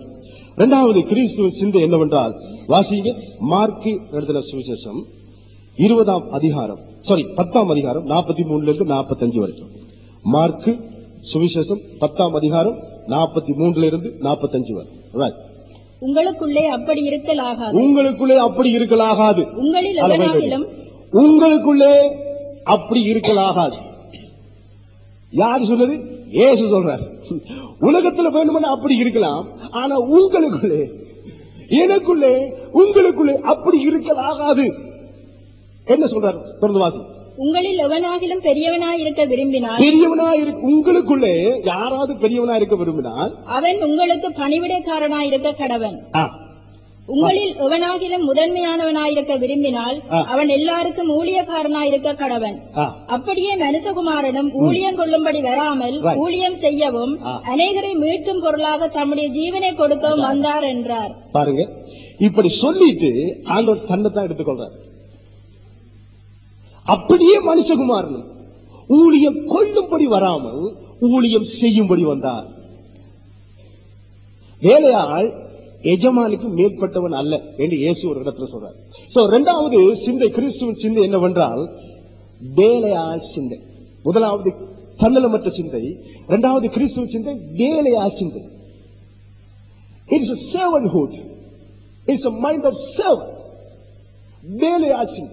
இரண்டாவது கிறிஸ்துவ சிந்தை என்னவென்றால் வாசிங்க மார்க்கு எழுதின சுவிசேஷம் இருபதாம் அதிகாரம் சாரி பத்தாம் அதிகாரம் நாற்பத்தி மூணுல இருந்து நாற்பத்தஞ்சு வரைக்கும் மார்க்கு சுவிசேஷம் பத்தாம் அதிகாரம் நாற்பத்தி மூணுல இருந்து நாற்பத்தஞ்சு வரை Right. உங்களுக்குள்ளே அப்படி இருக்கலாகாது உங்களுக்குள்ளே அப்படி இருக்கலாகாது உங்களில் அதை போய் எவனாகிலும் படிங்க. உங்களுக்குள்ளே அப்படி இருக்கலாகாது யார் சொன்னது இயேசு சொல்றார் உலகத்துல வேணும்னா அப்படி இருக்கலாம் ஆனா உங்களுக்குள்ளே எனக்குள்ளே உங்களுக்குள்ளே அப்படி இருக்கலாகாது என்ன சொல்றார் தொடர்ந்து வாசி உங்களில் எவனாகிலும் பெரியவனாய் இருக்க விரும்பினால் பெரியவனா இருக்கு உங்களுக்குள்ளே யாராவது பெரியவனா இருக்க விரும்பினால் அவன் உங்களுக்கு பணிவிடைக்காரனாய் இருக்க கடவன் ஆ, உங்களில் எவனாகிலும் முதன்மையானவனாய் இருக்க விரும்பினால் ஆ. அவன் எல்லாருக்கும் ஊழியக்காரனாய் இருக்க கடவன் ஆ, அப்படியே மனுஷகுமாரனும் ஊழியம் கொள்ளும்படி வராமல் Right. ஊழியம் செய்யவும் ஆ. அநேகரை மீட்கும் பொருளாக தம்முடைய ஜீவனை கொடுக்கவும் வந்தார் என்றார் பாருங்க இப்படி சொல்லிட்டு ஆண்டவர் தன்னைத்தான் எடுத்துக்கொள்றார் அப்படியே மனுஷகுமாரனும் ஊழியம் கொள்ளும்படி வராமல் ஊழியம் செய்யும்படி வந்தார் வேலையாள் எஜமானுக்கு மேற்பட்டவன் அல்ல என்று இயேசு ஒரு இடத்துல சொல்றார் சோ இரண்டாவது சிந்தை கிறிஸ்துவின் சிந்தை என்னவென்றால் வேலையாள் சிந்தை முதலாவது தன்னலமற்ற சிந்தை இரண்டாவது கிறிஸ்துவின் சிந்தை வேலையாள் சிந்தை It is a servanthood. It's a mind of servant. வேலையாள் சிந்தை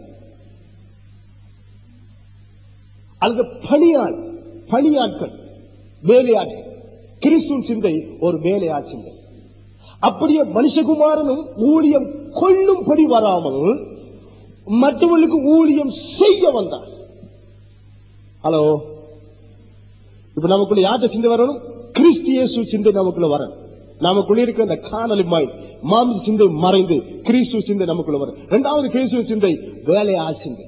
அல்லது பணியாள் பணியாட்கள் வேலையாட்கள் கிறிஸ்துவின் சிந்தை ஒரு வேலையாள் சிந்தை அப்படியே மனுஷகுமாரனும் ஊழியம் கொள்ளும்படி வராமல் மற்றவர்களுக்கு ஊழியம் செய்ய வந்தார் ஹலோ இப்ப நமக்குள்ள யார்கிட்ட சிந்தை வரணும் கிறிஸ்து இயேசு சிந்தை நமக்குள்ள வரணும் நமக்குள்ள இருக்கிற அந்த காணொலி மைண்ட் மாம்ச சிந்தை மறைந்து கிறிஸ்து சிந்தை நமக்குள்ள வரும் இரண்டாவது கிறிஸ்துவ சிந்தை வேலையாள் சிந்தை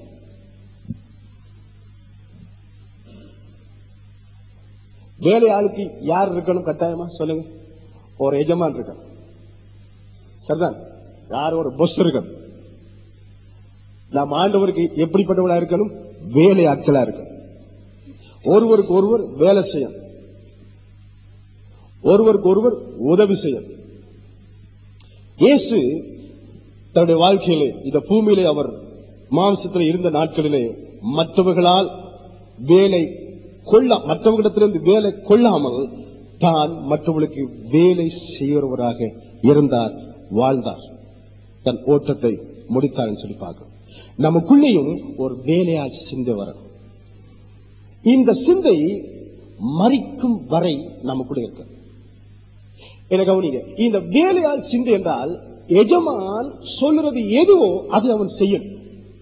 வேலையாளுக்கு யார் இருக்கணும் கட்டாயமா சொல்லுங்க ஒரு எஜமான் இருக்கணும் சரிதான் யார் ஒரு பொஸ் இருக்கணும் நாம் ஆண்டவருக்கு எப்படிப்பட்டவளா இருக்கணும் வேலையாட்களா இருக்கணும் ஒருவருக்கு ஒருவர் வேலை செய்யணும் ஒருவருக்கு ஒருவர் உதவி செய்யணும் இயேசு தன்னுடைய வாழ்க்கையிலே இந்த பூமியிலே அவர் மாம்சத்தில் இருந்த நாட்களிலே மற்றவர்களால் வேலை கொள்ள மற்றவர்களிடத்திலிருந்து வேலை கொள்ளாமல் தான் மற்றவர்களுக்கு வேலை செய்கிறவராக இருந்தார் வாழ்ந்தார் தன் ஓட்டத்தை முடித்தார் சொல்லி பார்க்கிறோம் நமக்குள்ளேயும் ஒரு வேலையால் சிந்தை வரணும் இந்த சிந்தை மறிக்கும் வரை நமக்குள்ள இருக்கு என்ன கவனிங்க இந்த வேலையால் சிந்தை என்றால் எஜமான் சொல்லுறது எதுவோ அது அவன் செய்யணும்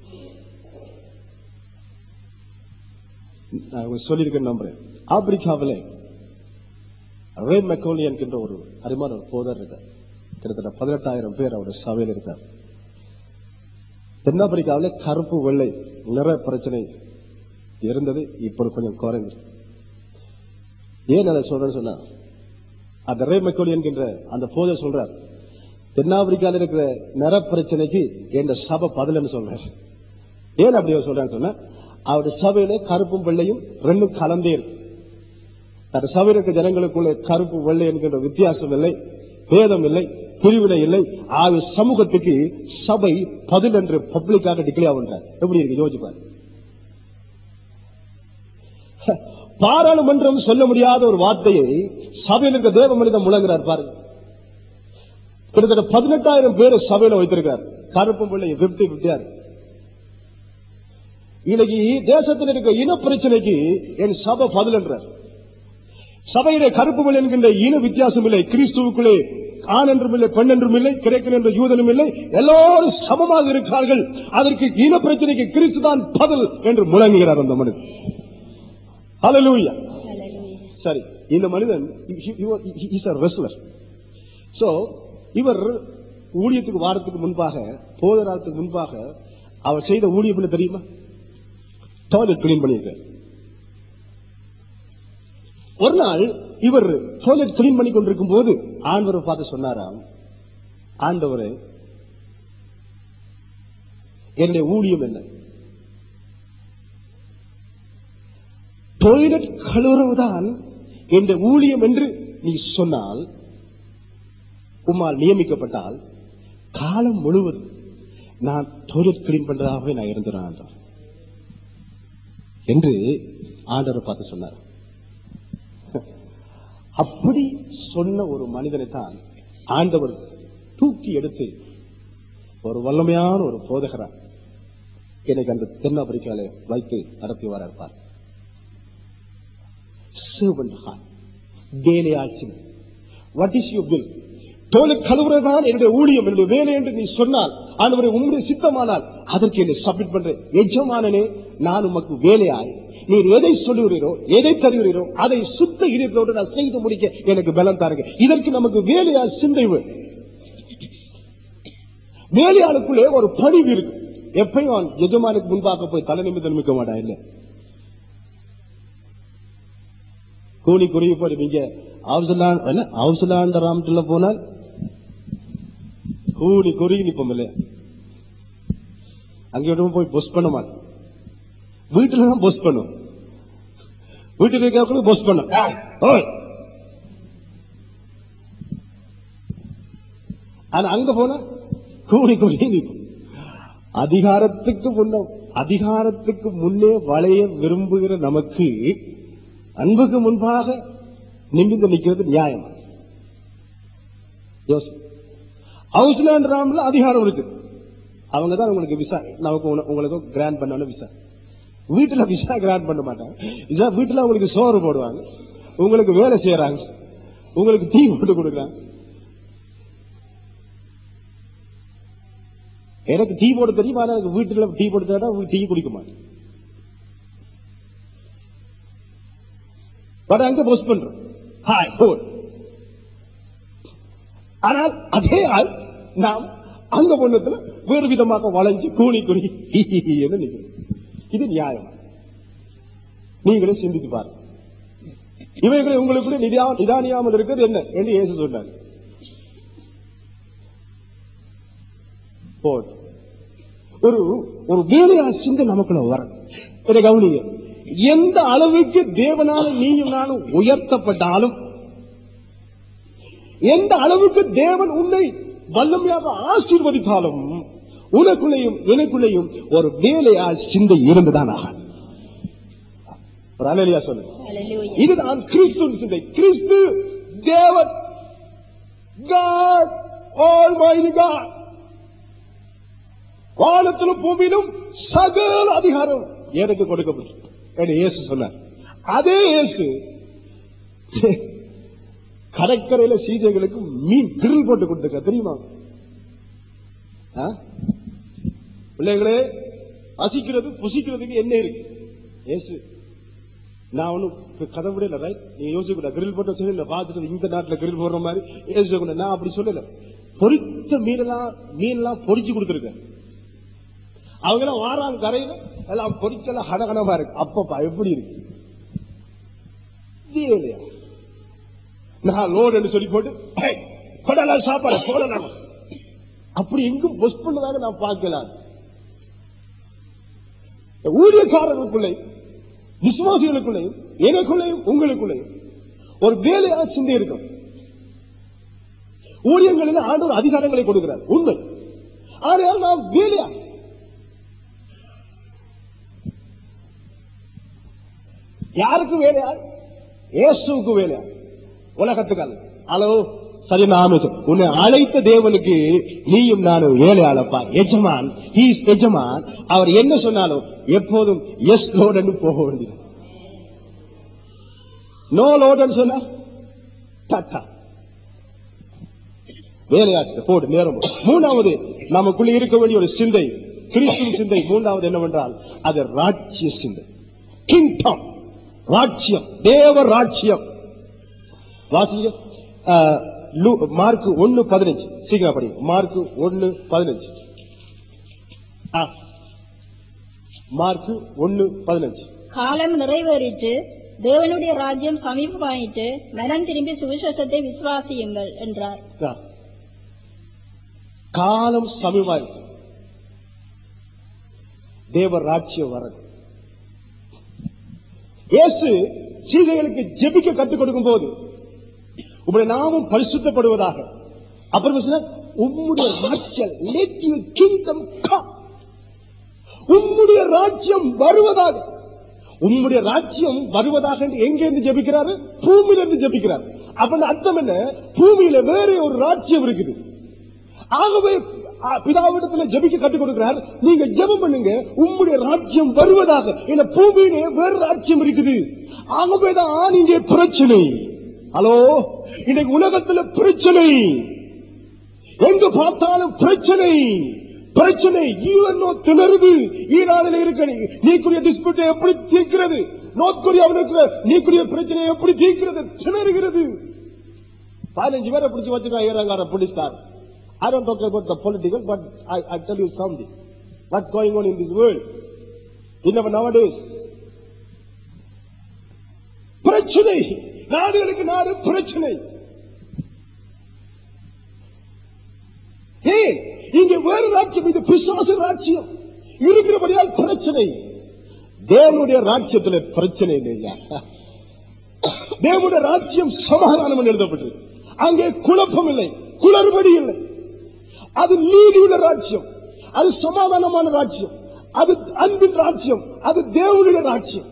நான் சொல்லியிருக்கேன் நம்புறேன் ஆப்பிரிக்காவிலே ரே மெக்கோலி என்கின்ற ஒரு அருமான ஒரு போதர் இருக்கார் கிட்டத்தட்ட பதினெட்டாயிரம் பேர் அவருடைய சபையில் இருக்கார் தென்னாப்பிரிக்காவிலே கருப்பு வெள்ளை நிற பிரச்சனை இருந்தது இப்பொழுது கொஞ்சம் குறைந்து ஏன் அதை சொல்றேன்னு சொன்னா அந்த ரே மெக்கோலி என்கின்ற அந்த போதர் சொல்றார் தென்னாப்பிரிக்காவில் இருக்கிற நிற பிரச்சனைக்கு என் சபை பதிலன்னு சொல்றாரு ஏன் அப்படி அவர் சொல்றான்னு சொன்னா அவருடைய சபையில கருப்பும் வெள்ளையும் ரெண்டும் கலந்தே இருக்கு அந்த சபையில் இருக்க ஜனங்களுக்குள்ளே கருப்பு வெள்ளை என்கின்ற வித்தியாசம் இல்லை பேதம் இல்லை பிரிவினை இல்லை ஆக சமூகத்துக்கு சபை பதில் என்று பப்ளிக்காக டிக்ளேர் பண்றார் எப்படி இருக்கு யோசிப்பார் பாராளுமன்றம் சொல்ல முடியாத ஒரு வார்த்தையை சபையில் இருக்க தேவ மனிதன் முழங்குறார் பாருங்க கிட்டத்தட்ட பதினெட்டாயிரம் பேரை சபையில வைத்திருக்கார் கருப்பும் பிள்ளை பிப்டி பிப்டியா இருக்கு இன்னைக்கு தேசத்தில் இருக்க இன பிரச்சனைக்கு என் சபை பதில் என்றார் சபையிலே கருப்புகள் என்கின்ற இன வித்தியாசம் இல்லை கிறிஸ்துவுக்குள்ளே ஆண் என்றும் இல்லை பெண் என்றும் இல்லை கிரேக்கன் என்ற யூதனும் இல்லை எல்லாரும் சமமாக இருக்கிறார்கள் அதற்கு இன பிரச்சனைக்கு கிறிஸ்து தான் பதில் என்று முழங்குகிறார் அந்த மனிதன் ஹalleluya சரி இந்த மனிதன் இஸ் a wrestler சோ இவர் ஊழியத்துக்கு வாரத்துக்கு முன்பாக போதராத்துக்கு முன்பாக அவர் செய்த ஊழியம் என்ன தெரியுமா டாய்லெட் கிளீன் பண்ணியிருக்கார் ஒரு நாள் இவர் டாய்லெட் கிளீன் பண்ணி கொண்டிருக்கும் போது ஆண்டவரை பார்த்து சொன்னாராம் ஆண்டவரே என்னுடைய ஊழியம் என்ன டாய்லெட் கழுவுறவுதான் என்ற ஊழியம் என்று நீ சொன்னால் உம்மால் நியமிக்கப்பட்டால் காலம் முழுவதும் நான் டாய்லெட் கிளீன் பண்றதாகவே நான் இருந்துறேன் என்றார். என்று ஆண்டவர் பார்த்து சொன்னார் அப்படி சொன்ன ஒரு மனிதனை தான் ஆண்டவர் தூக்கி எடுத்து ஒரு வல்லமையான ஒரு போதகரா எனக்கு அந்த தென்னாப்பிரிக்கால வைத்து நடத்தி வர இருப்பார் servant heart வேலையாள் சிந்தை வாட் இஸ் யூ வில் தோலை கழுவுறதுதான் என்னுடைய ஊழியம் என்னுடைய வேலை என்று நீ சொன்னால் ஆண்டவரை உம்முடைய சித்தமானால் அதற்கு என்னை சப்மிட் பண்றேன் எஜமானனே நான் உமக்கு வேலையாய் நீர் எதை சொல்லுகிறீரோ எதை தருகிறீரோ அதை சுத்த இதயத்தோடு நான் செய்து முடிக்க எனக்கு பலம் தாருங்க இதற்கு நமக்கு வேலையாள் சிந்தை வேணும். வேலையாளுக்குள்ளே ஒரு பணிவு இருக்கு எப்பயும் அவன் எஜமானுக்கு முன்பாக போய் தலை நிமித்தம் நிமிக்க மாட்டான் இல்ல கூலி குறுகி போய் நீங்க அவசலான் என்ன அவசலாண்ட ராமத்துல போனால் கூலி குறுகி நிப்போம் இல்ல அங்க விடவும் போய் பொஸ் பண்ண மாட்டோம் வீட்டுல தான் பொஸ் பண்ணும் வீட்டுல இருக்க பொஸ் பண்ணும் ஏய், ஓய் ஆனா அங்க போனா கூடி கூடி நிற்கும் அதிகாரத்துக்கு முன்ன அதிகாரத்துக்கு முன்னே வளைய விரும்புகிற நமக்கு அன்புக்கு முன்பாக நிமிந்து நிக்கிறது நியாயம் யோசி ஹவுஸ்லேண்ட் ராம்ல அதிகாரம் இருக்கு அவங்க தான் உங்களுக்கு விசா நமக்கு உன- உங்களுக்கு கிராண்ட் பண்ணணும் விசா வீட்டுல விசா கிராண்ட் பண்ண மாட்டாங்க விசா வீட்டுல உங்களுக்கு சோறு போடுவாங்க உங்களுக்கு வேலை செய்யறாங்க உங்களுக்கு டீ போட்டு கொடுக்குறாங்க எனக்கு டீ போட தெரியும் ஆனா எனக்கு வீட்டுல டீ போட்டு தரா டீ குடிக்க மாட்டேன் பட் அங்க போஸ்ட் பண்றோம் ஹாய் போல் ஆனால் அதே ஆள் நாம் அங்க பொண்ணத்துல வேறு விதமாக வளைஞ்சு கூணி குறுகி என்று நிற்கிறோம் இது நியாயம் நீங்களே சிந்தித்து பாருங்க இவைகளை உங்களுக்குள்ள நிதா நிதானியாமல் இருக்கிறது என்ன என்று இயேசு சொன்னார் போதும் ஒரு ஒரு வேலையாள் சிந்தை நமக்குள்ள வரும் இதை கவனிங்க எந்த அளவுக்கு தேவனால நீயும் நானும் உயர்த்தப்பட்டாலும் எந்த அளவுக்கு தேவன் உன்னை வல்லமையாக ஆசீர்வதித்தாலும் உனக்குள்ளேயும் எனக்குள்ளேயும் ஒரு வேலையாள் சிந்தை இருந்துதான் ஆகும் ஒரு அலையா சொல்லுங்க Hallelujah. இதுதான் கிறிஸ்து சிந்தை கிறிஸ்து தேவன் God Almighty God வானத்திலும் பூமியிலும் சகல அதிகாரம் எனக்கு கொடுக்கப்படும் என்று இயேசு சொன்னார் அதே இயேசு கடற்கரையில சீஜைகளுக்கு மீன் கிரில் போட்டு கொடுத்துருக்க தெரியுமா ஆ? பிள்ளைகளே அசிக்கிறது புசிக்கிறதுக்கு என்ன இருக்கு இயேசு நான் ஒன்னும் கதை விடல ரைட் நீங்க யோசிக்க கிரில் போட்டு வச்சு இல்ல பார்த்துட்டு இந்த நாட்டுல கிரில் போடுற மாதிரி யோசிக்க நான் அப்படி சொல்லல பொரித்த மீனெல்லாம் மீன்லாம் பொரிச்சு கொடுத்துருக்கேன் அவங்க எல்லாம் வாராங்க கரையில எல்லாம் பொரிச்செல்லாம் ஹனகனமா இருக்கு அப்பப்பா எப்படி இருக்கு இது இல்லையா நான் லோடு சொல்லி போட்டு "ஏய், கொடலாம் சாப்பாடு போடலாம் அப்படி எங்கும் பொஸ் பண்ணதாக நான் பார்க்கலாம் ஊழியக்காரர்களுக்குள்ளே விசுவாசிகளுக்குள்ளேயும் எனக்குள்ளேயும் உங்களுக்குள்ளேயும் ஒரு வேலையா சிந்தை இருக்கும் ஊழியங்களில் ஆண்டவர் அதிகாரங்களை கொடுக்கிறார் உண்மை ஆனால் நாம் வேலையா யாருக்கு வேலையா இயேசுவுக்கு வேலையா உலகத்துக்கு அல்ல ஹலோ சரி நாம உன்னை அழைத்த தேவனுக்கு நீயும் நானும் வேலையாளப்பா எஜமான் ஹீஸ் எஜமான் அவர் என்ன சொன்னாலும் எப்போதும் எஸ் லோடுன்னு போக வேண்டியது நோ லோடுன்னு சொன்னா டாட்டா வேலையாச்சு போடு நேரம் போடு. மூணாவது நமக்குள்ள இருக்க வேண்டிய ஒரு சிந்தை கிறிஸ்துவ சிந்தை மூன்றாவது என்னவென்றால் அது ராட்சிய சிந்தை கிங்டம் ராட்சியம் தேவ ராட்சியம் வாசிங்க அஹ், லூ- மார்க் ஒன்னு பதினஞ்சு சீக்கிரம் படிங்க மார்க் ஒன்னு பதினஞ்சு ஆ. மார்க் ஒன்னு பதினஞ்சு காலம் நிறைவேறிற்று தேவனுடைய ராஜ்யம் சமீபமாயிற்று மனம் திரும்பி சுவிசேஷத்தை விசுவாசியுங்கள் என்றார் ஆ. காலம் சமீபமாயிருக்கு தேவ ராட்சியம் வர இயேசு சீதைகளுக்கு ஜெபிக்க கற்றுக் கொடுக்கும் போது உங்களுடைய நாமும் பரிசுத்தப்படுவதாக அப்புறம் சொன்னார், உம்முடைய ராஜ்யம் let your kingdom come உம்முடைய ராஜ்யம் வருவதாக உம்முடைய ராஜ்யம் வருவதாக என்று எங்க இருந்து ஜெபிக்கிறாரு பூமியில இருந்து ஜெபிக்கிறார் அப்ப அர்த்தம் என்ன பூமியில வேற ஒரு ராஜ்யம் இருக்குது ஆகவே அ, பிதாவிடத்துல ஜெபிக்க கற்றுக் கொடுக்கிறார் நீங்க ஜெபம் பண்ணுங்க உம்முடைய ராஜ்யம் வருவதாக இந்த பூமியிலே வேற ராஜ்யம் இருக்குது ஆகவேதான் நீங்க பிரச்சனை ஹலோ இன்னைக்கு உலகத்துல பிரச்சனை எங்க பார்த்தாலும் பிரச்சனை பிரச்சனை யூஎன்ஓ திணறுது ஈரானில் இருக்க நீக்குரிய டிஸ்பியூட்டை எப்படி தீர்க்கிறது நோர்த் கொரியாவில் இருக்கிற நீக்குரிய பிரச்சனையை எப்படி தீர்க்கிறது திணறுகிறது பதினஞ்சு பேரை பிடிச்சு வச்சுருக்காங்க ஈராங்கார போலீஸ்கார் I don't talk about the political, but I, I tell you something. What's going on in this world? In our nowadays. பிரச்சனை நாடுகளுக்கு நாடு பிரச்சனை ஏன் இங்க வேறு ராஜ்யம் இது பிசாசு ராஜ்யம் இருக்கிறபடியால் பிரச்சனை தேவனுடைய ராஜ்யத்துல பிரச்சனை இல்லையா தேவனுடைய ராஜ்யம் சமாதானம் என்று எழுதப்பட்டிருக்கு அங்கே குழப்பம் இல்லை குளறுபடி இல்லை அது நீதியுள்ள ராஜ்யம் அது சமாதானமான ராஜ்யம் அது அன்பின் ராஜ்யம் அது தேவனுடைய ராஜ்யம்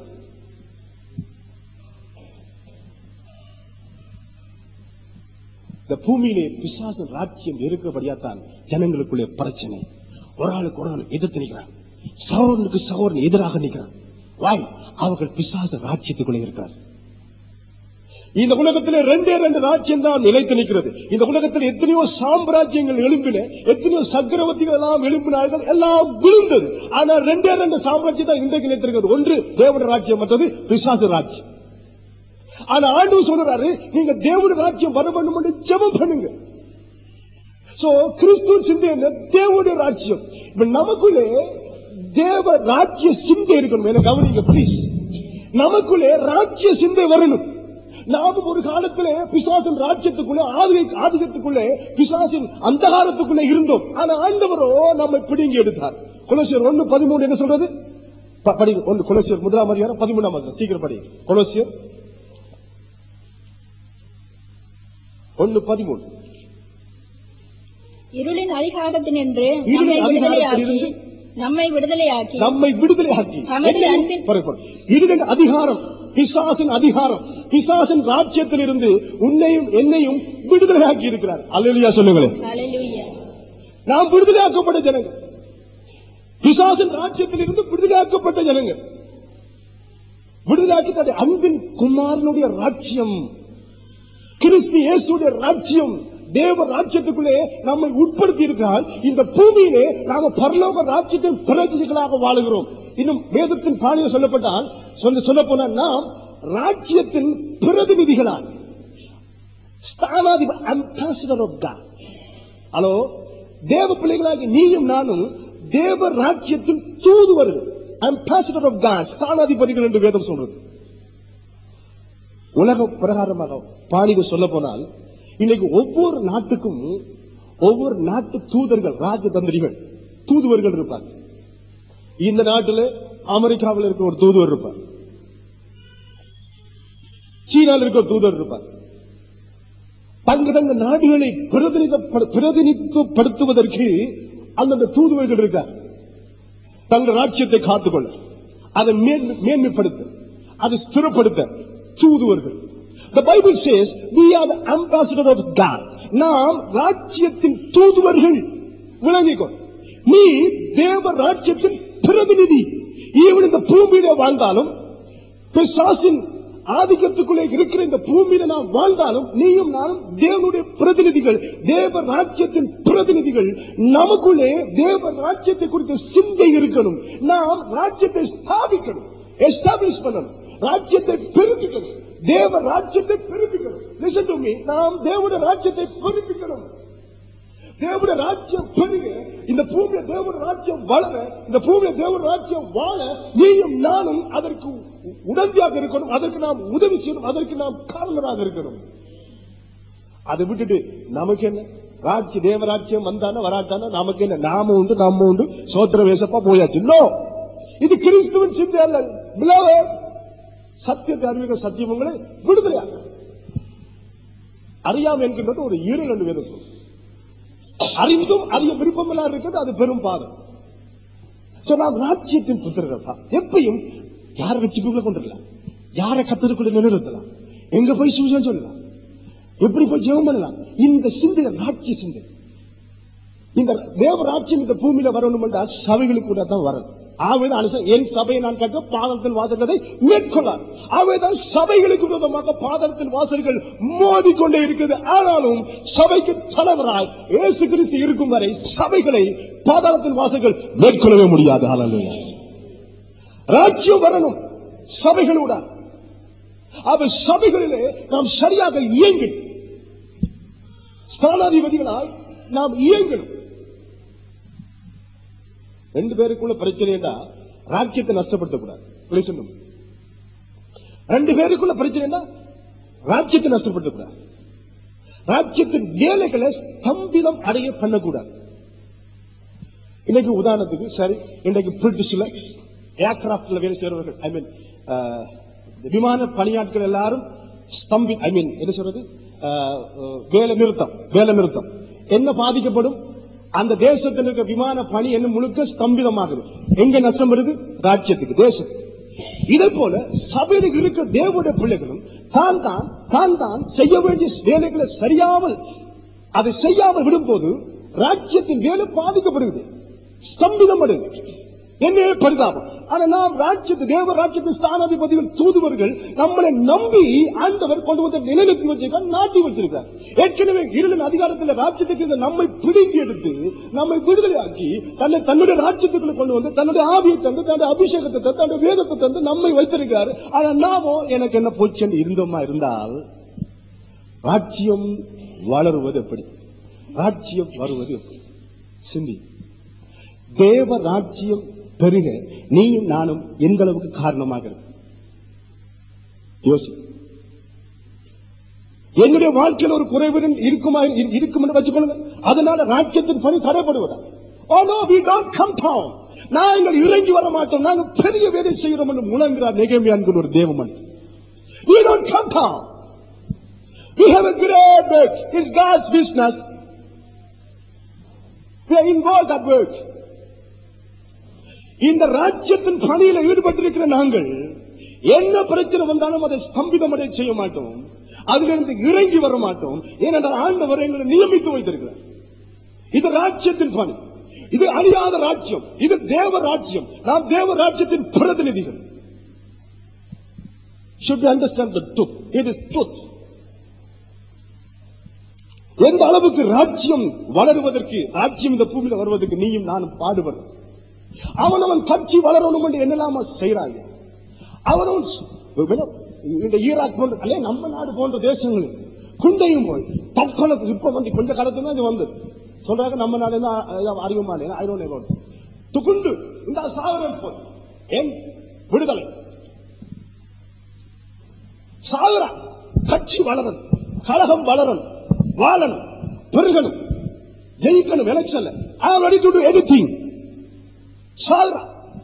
இந்த பூமியிலே பிசாசு ராஜ்யம் இருக்கிறபடியாத்தான் ஜனங்களுக்குள்ளே பிரச்சனை ஒரு ஆளுக்கு ஒரு ஆள் எதிர்த்து நிற்கிறான் சகோதரனுக்கு சகோதரன் எதிராக நிற்கிறான் வாய் அவர்கள் பிசாசு ராஜ்யத்துக்குள்ளே இருக்கிறார் இந்த உலகத்திலே ரெண்டே ரெண்டு ராஜ்யம் தான் நிலைத்து நிற்கிறது இந்த உலகத்தில் எத்தனையோ சாம்ராஜ்யங்கள் எழும்பின எத்தனையோ சக்கரவர்த்திகள் எல்லாம் எழுப்பினார்கள் எல்லாம் விழுந்தது ஆனா ரெண்டே ரெண்டு சாம்ராஜ்யம் தான் இன்றைக்கு நிலைத்திருக்கிறது ஒன்று தேவன ராஜ்யம் மற்றது பிசாசு ராஜ்யம் ஆனா ஆண்டவர் சொல்றாரு நீங்க தேவன ராஜ்யம் வர வேண்டும் என்று ஜெபம் பண்ணுங்க சோ கிறிஸ்துவ சிந்தை என்ன தேவனுடைய ராஜ்யம் இப்ப நமக்குள்ளே தேவ ராஜ்ய சிந்தை இருக்கணும் எனக்கு கவனிங்க ப்ளீஸ் நமக்குள்ளே ராஜ்ய சிந்தை வரணும் நாமும் ஒரு காலத்திலே பிசாசின் ராஜ்யத்துக்குள்ளே ஆதிக ஆதிக்கத்துக்குள்ளே பிசாசின் அந்தகாரத்துக்குள்ளே இருந்தோம் ஆனா ஆண்டவரோ நம்மை பிடுங்கி எடுத்தார் கொலோசியர் ஒன்னு பதிமூணு என்ன சொல்றது ப- படி ஒன்று கொலோசியர் முதலாம் அதிகாரம் பதிமூணாம் அதிகாரம் சீக்கிரம் படி கொலோசியர் ஒன்னு பதிமூணு இருளின் அதிகாரத்தினின்று இருளின் நம்மை விடுதலையாக்கி அதிகாரத்திலிருந்து நம்மை விடுதலையாக்கி நம்மை விடுதலையாக்கி தமது என்னையும் அன்பின்- பாரு, பாரு. இருளின் அதிகாரம் பிசாசின் அதிகாரம் பிசாசின் ராஜ்யத்தில் இருந்து உன்னையும் என்னையும் விடுதலையாக்கி இருக்கிறார் அல்லையா சொல்லுங்களேன் ஹalleluya நாம் விடுதலையாக்கப்பட்ட ஜனங்கள் பிசாசின் ராஜ்யத்தில் இருந்து விடுதலையாக்கப்பட்ட ஜனங்கள் விடுதலையாக்கி தன்னுடைய அன்பின் குமாரனுடைய ராஜ்யம் கிறிஸ்து இயேசுடைய ராஜ்யம் தேவ ராஜ்யத்துக்குள்ளே நம்மை உட்படுத்தி இருக்கிறால் இந்த பூமியிலே நாம பரலோக ராஜ்யத்தின் பிரதிநிதிகளாக வாழுகிறோம் இன்னும் வேதத்தின் பாணியில் சொல்லப்பட்டால் சொல்ல சொல்ல போனால் நாம் ராஜ்யத்தின் பிரதிநிதிகளாக ஸ்தானாதிப அம்பாசிடர் ஆஃப் காட் ஹலோ தேவ பிள்ளைகளாகி நீயும் நானும் தேவ ராஜ்யத்தின் தூதுவர்கள் அம்பாசிடர் ஆஃப் காட் ஸ்தானாதிபதிகள் என்று வேதம் சொல்றது உலக பிரகாரமாக பாணிக்கு சொல்ல போனால் இன்னைக்கு ஒவ்வொரு நாட்டுக்கும் ஒவ்வொரு நாட்டு தூதர்கள் ராஜதந்திரிகள் தூதுவர்கள் இருப்பார் இந்த நாட்டுல அமெரிக்காவில் இருக்க ஒரு தூதுவர் இருப்பார் சீனாவில் இருக்க ஒரு தூதுவர் இருப்பார் தங்க தங்க நாடுகளை பிரதிநிதிப்ப- பிரதிநிதித்துவப்படுத்துவதற்கு அந்தந்த தூதுவர்கள் இருக்கார் தங்கள் ராஜ்யத்தை காத்துக்கொள்ள அதை மேன்மை- மேன்மைப்படுத்த அதை ஸ்திரப்படுத்த தூதுவர்கள் The Bible says we are the ambassador of God. நாம் ராஜ்யத்தின் தூதுவர்கள் விளங்கிக்கோ நீ தேவ ராஜ்யத்தின் பிரதிநிதி ஈவன் இந்த பூமியில வாழ்ந்தாலும் பிசாசின் ஆதிக்கத்துக்குள்ளே இருக்கிற இந்த பூமியில நாம் வாழ்ந்தாலும் நீயும் நானும் தேவனுடைய பிரதிநிதிகள் தேவ ராஜ்யத்தின் பிரதிநிதிகள் நமக்குள்ளே தேவ ராஜ்யத்தை குறித்த சிந்தை இருக்கணும் நாம் ராஜ்யத்தை ஸ்தாபிக்கணும் எஸ்டாப்ளிஷ் பண்ணணும் ராஜ்யத்தை பெருக்கிக்கணும் தேவ ராஜ்யத்தை பெருக்கிக்கணும் லிசன் டு மீ நாம் தேவனுடைய ராஜ்யத்தை பெருக்கிக்கணும் தேவனுடைய ராஜ்யம் பெருக இந்த பூமியில தேவனுடைய ராஜ்யம் வளர இந்த பூமியில தேவனுடைய ராஜ்யம் வாழ நீயும் நானும் அதற்கு உடந்தையாக இருக்கணும் அதற்கு நாம் உதவி செய்யணும் அதற்கு நாம் காரணராக இருக்கணும் அதை விட்டுட்டு நமக்கு என்ன ராஜ்ய தேவராஜ்யம் வந்தானா வராட்டானா நமக்கு என்ன நாம உண்டு நம்ம உண்டு சோத்திர வேசப்பா போயாச்சு நோ இது கிறிஸ்துவின் சிந்தை அல்ல Beloved, சத்தியத்தை அறிவிக்கிற சத்தியம் உங்களை விடுதலையாக அறியாம என்கின்றது ஒரு ஈரல் என்று வேதம் சொல்லும் அறிந்தும் அறிய விருப்பமில்லா இருக்கிறது அது பெரும் பாதம் So, நாம் ராஜ்யத்தின் புத்திரப்பா எப்பயும் யாரை ரட்சிப்புக்குள்ள கொண்டுடலாம் யாரை கத்தருக்குள்ள நிலைநிறுத்தலாம் எங்க போய் சூசன் சொல்லலாம் எப்படி போய் ஜெபம் பண்ணலாம் இந்த சிந்தை ராஜ்ய சிந்தை இந்த தேவராட்சியம் இந்த பூமியில வரணும் என்றால் சபைகளுக்கு கூட தான் வரணும் ஆவேதான் அனுச என் சபையை நான் கட்ட பாதத்தின் வாசல்களை மேற்கொள்ளார் ஆவேதான் சபைகளுக்கு விரோதமாக பாதத்தின் வாசல்கள் மோதிக்கொண்டே இருக்கிறது ஆனாலும் சபைக்கு தலைவராய் இயேசு கிறிஸ்து இருக்கும் வரை சபைகளை பாதாளத்தின் வாசல்கள் மேற்கொள்ளவே முடியாது ஹalleluya ராஜ்யம் வரணும் சபைகளோட அவ சபைகளிலே நாம் சரியாக இயங்கணும் ஸ்தானாதிபதிகளாய் நாம் இயங்கணும் ரெண்டு பேருக்குள்ள பிரச்சனைனா ராஜ்யத்தை நஷ்டப்படுத்தக்கூடாது Listen to me. ரெண்டு பேருக்குள்ள பிரச்சனைனா ராஜ்யத்தை நஷ்டப்படுத்தக்கூடாது ராஜ்யத்தின் வேலைகளை ஸ்தம்பிதம் அடைய பண்ணக்கூடாது இன்னைக்கு உதாரணத்துக்கு சரி இன்னைக்கு பிரிட்டிஷ்ல ஏர்கிராப்ட்ல வேலை செய்றவர்கள் ஐ மீன் விமான பணியாட்கள் எல்லாரும் ஸ்தம்பி ஐ மீன் என்ன சொல்றது அஹ், அஹ், வேலை நிறுத்தம் வேலை நிறுத்தம் என்ன பாதிக்கப்படும் அந்த தேசத்தில் இருக்க விமான பணி என்ன முழுக்க ஸ்தம்பிதமாகுது எங்க நஷ்டம் வருது ராஜ்யத்துக்கு தேசத்துக்கு இதே போல சபையில் இருக்க தேவனுடைய பிள்ளைகளும் தான் தான் தான் தான் செய்ய வேண்டிய வேலைகளை சரியாமல் அதை செய்யாமல் விடும்போது ராஜ்யத்தின் வேலை பாதிக்கப்படுகிறது ஸ்தம்பிதம் அடையுது என்னே பரிதாபம் ஆனா நாம் ராஜ்யத்து தேவ ராஜ்யத்தின் ஸ்தானாதிபதிகள் தூதுவர்கள் நம்மளை நம்பி ஆண்டவர் கொண்டு வந்து நிலைநிறுத்தி வச்சிருக்கார் நாட்டி வச்சிருக்கார் ஏற்கனவே இருளின் அதிகாரத்தில் ராஜ்யத்துக்கு இந்த நம்மை பிடுங்கி எடுத்து நம்மை விடுதலையாக்கி தன்னை தன்னுடைய ராஜ்யத்துக்குள்ள கொண்டு வந்து தன்னுடைய ஆவியை தந்து தன்னுடைய அபிஷேகத்தை தந்து தன்னுடைய வேதத்தை தந்து நம்மை வைத்திருக்காரு ஆனா நாமோ எனக்கு என்ன போச்சு என்று இருந்தோமா இருந்தால் ராஜ்யம் வளருவது எப்படி ராஜ்யம் வருவது எப்படி சிந்தி தேவ ராஜ்யம் பெருக நீயும் நானும் எந்த அளவுக்கு காரணமாக இருக்கு யோசி என்னுடைய வாழ்க்கையில் ஒரு குறைவு இருக்குமா இரு- இருக்கும் என்று வச்சுக்கொள்ளுங்க அதனால ராஜ்யத்தின் பணி தடைப்படுவதா Oh no, we don't come down. நாங்கள் இறங்கி வர மாட்டோம் நாங்கள் பெரிய வேலை செய்கிறோம் என்று முழங்குகிறார் நெகேமியா என்கிற ஒரு தேவமன் We don't come down. We have a great work. It's God's business. We are involved at work. இந்த ராஜ்யத்தின் பணியில ஈடுபட்டிருக்கிற நாங்கள் என்ன பிரச்சனை வந்தாலும் அதை ஸ்தம்பிதம் அடைய செய்ய மாட்டோம் அதிலிருந்து இறங்கி வர மாட்டோம் ஏனென்றால் ஆண்டவர் எங்களை நியமித்து வைத்திருக்கிறார் இது ராஜ்யத்தின் பணி இது அழியாத ராஜ்யம் இது தேவ ராஜ்யம் நாம் தேவ ராஜ்யத்தின் பிரதிநிதிகள் should we understand the truth it is truth எந்த அளவுக்கு ராஜ்யம் வளருவதற்கு ராஜ்யம் இந்த பூமியில வருவதற்கு நீயும் நானும் பாடுபடும் அவனவன் கட்சி வளரணும் என்று என்னெல்லாம செய்யறாங்க அவனவன் சு- வெறும் இந்த ஈராக் போன்ற அல்ல நம்ம நாடு போன்ற தேசங்கள் குண்டையும் போய் தற்கொலை இப்ப வந்து கொஞ்ச காலத்துல அது வந்து சொல்றாங்க நம்ம நாடு தான் அறிவுமா ஐரோனே துக்குண்டு இந்த சாகரம் போய் ஏன் விடுதலை சாகுறா கட்சி வளரணும் கழகம் வளரணும் வாழணும் பெருகணும் ஜெயிக்கணும் எலெக்ஷன்ல I am ready to do anything சாகுறா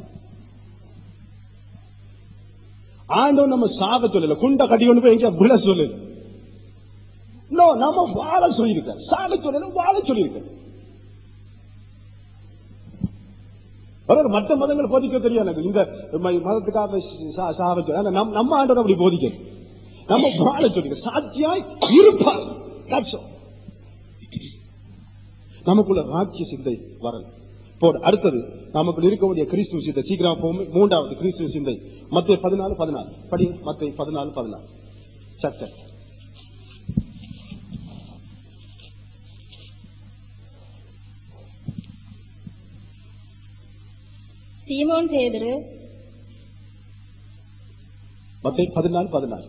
ஆண்டவன் நம்ம சாக சொல்லல குண்ட கட்டி கொண்டு போய் எங்க விழ சொல்லல நோ நம்ம வாழ சொல்லியிருக்க சாக சொல்லல வாழ சொல்லியிருக்க அவர்கள் மற்ற மதங்கள் போதிக்க தெரியும் எனக்கு இந்த ம- மதத்துக்காக சா- சாக சொல்லி ஆனா நம்- நம்ம ஆண்டவர் அப்படி போதிக்க நம்ம வாழ சொல்லிருக்க சாட்சியாய் இருப்பார் That's all. நமக்குள்ள ராஜ்ய சிந்தை வரணும் போடு அடுத்தது நமக்குள்ள இருக்க வேண்டிய கிறிஸ்துவ சிந்தை சீக்கிரம் போகும் மூன்றாவது கிறிஸ்துவ சிந்தை மத்திய பதினாலு பதினாலு படி மத்திய பதினாலு பதினாலு சச்ச சீமோன் பேதுரு மத்திய பதினாலு பதினாலு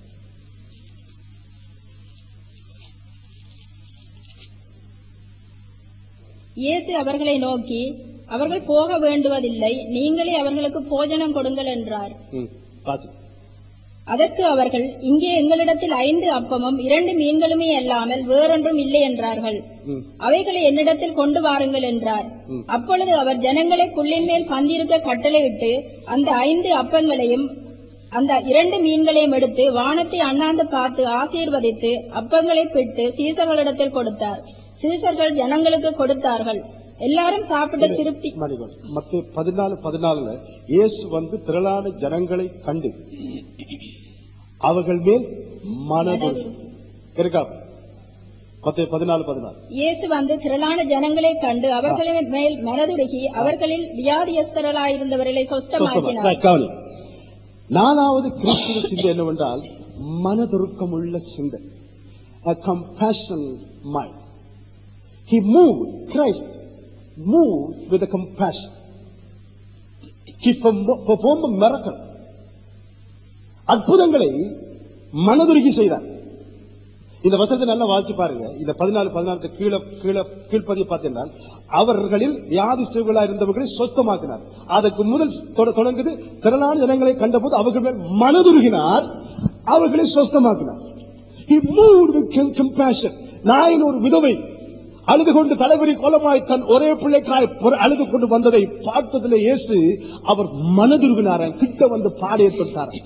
இயேசு அவர்களை நோக்கி அவர்கள் போக வேண்டுவதில்லை நீங்களே அவர்களுக்கு போஜனம் கொடுங்கள் என்றார் ம், வாசி அதற்கு அவர்கள் இங்கே எங்களிடத்தில் ஐந்து அப்பமும் இரண்டு மீன்களுமே அல்லாமல் வேறொன்றும் இல்லை என்றார்கள் ம், அவைகளை என்னிடத்தில் கொண்டு வாருங்கள் என்றார் அப்பொழுது அவர் ஜனங்களை புல்லின் மேல் பந்திருக்க கட்டளையிட்டு அந்த ஐந்து அப்பங்களையும் அந்த இரண்டு மீன்களையும் எடுத்து வானத்தை அண்ணாந்து பார்த்து ஆசீர்வதித்து அப்பங்களை பிட்டு சீசர்களிடத்தில் கொடுத்தார் சீசர்கள் ஜனங்களுக்கு கொடுத்தார்கள் எல்லாரும் சாப்பிட்ட திருப்தி மத்திய பதினாலு பதினாலுல இயேசு வந்து திரளான ஜனங்களை கண்டு அவர்கள் மேல் மனதுரு இருக்கா மத்திய பதினாலு பதினாலு இயேசு வந்து திரளான ஜனங்களை கண்டு அவர்களின் மேல் மனதுருகி அவர்களில் வியாதியஸ்தர்களாயிருந்தவர்களை சொஸ்தமாக்கினார் சொஸ்தமா. கவனி நாலாவது கிறிஸ்துவ சிந்தை என்னவென்றால் மனதுருக்கமுள்ள சிந்தை a compassion mind he moved christ moved with a compassion he perform- performed a miracle அற்புதங்களை மனதுருகி செய்தார் இந்த வசனத்தை நல்லா வாசிச்சு பாருங்க இந்த பதினாலு பதினாலு கீழே கீழே கீழ்ப்பதிய பார்த்தீங்கன்னா அவர்களில் வியாதிஸ்தர்களா இருந்தவர்களை சொத்தமாக்கினார் அதற்கு முதல் தொட- தொடங்குது திரளான ஜனங்களை கண்டபோது அவர்கள் மேல் மனதுருகினார் அவர்களை சொஸ்தமாக்கினார் He moved with com- compassion. நாயின் ஒரு விதவை அழுது கொண்டு தலைவரி கோலமாய் தன் ஒரே பிள்ளைக்காய் புற- அழுது கொண்டு வந்ததை பார்த்ததிலே இயேசு அவர் மனதுருகினாராம் கிட்ட வந்து பாடைய தொட்டாராம்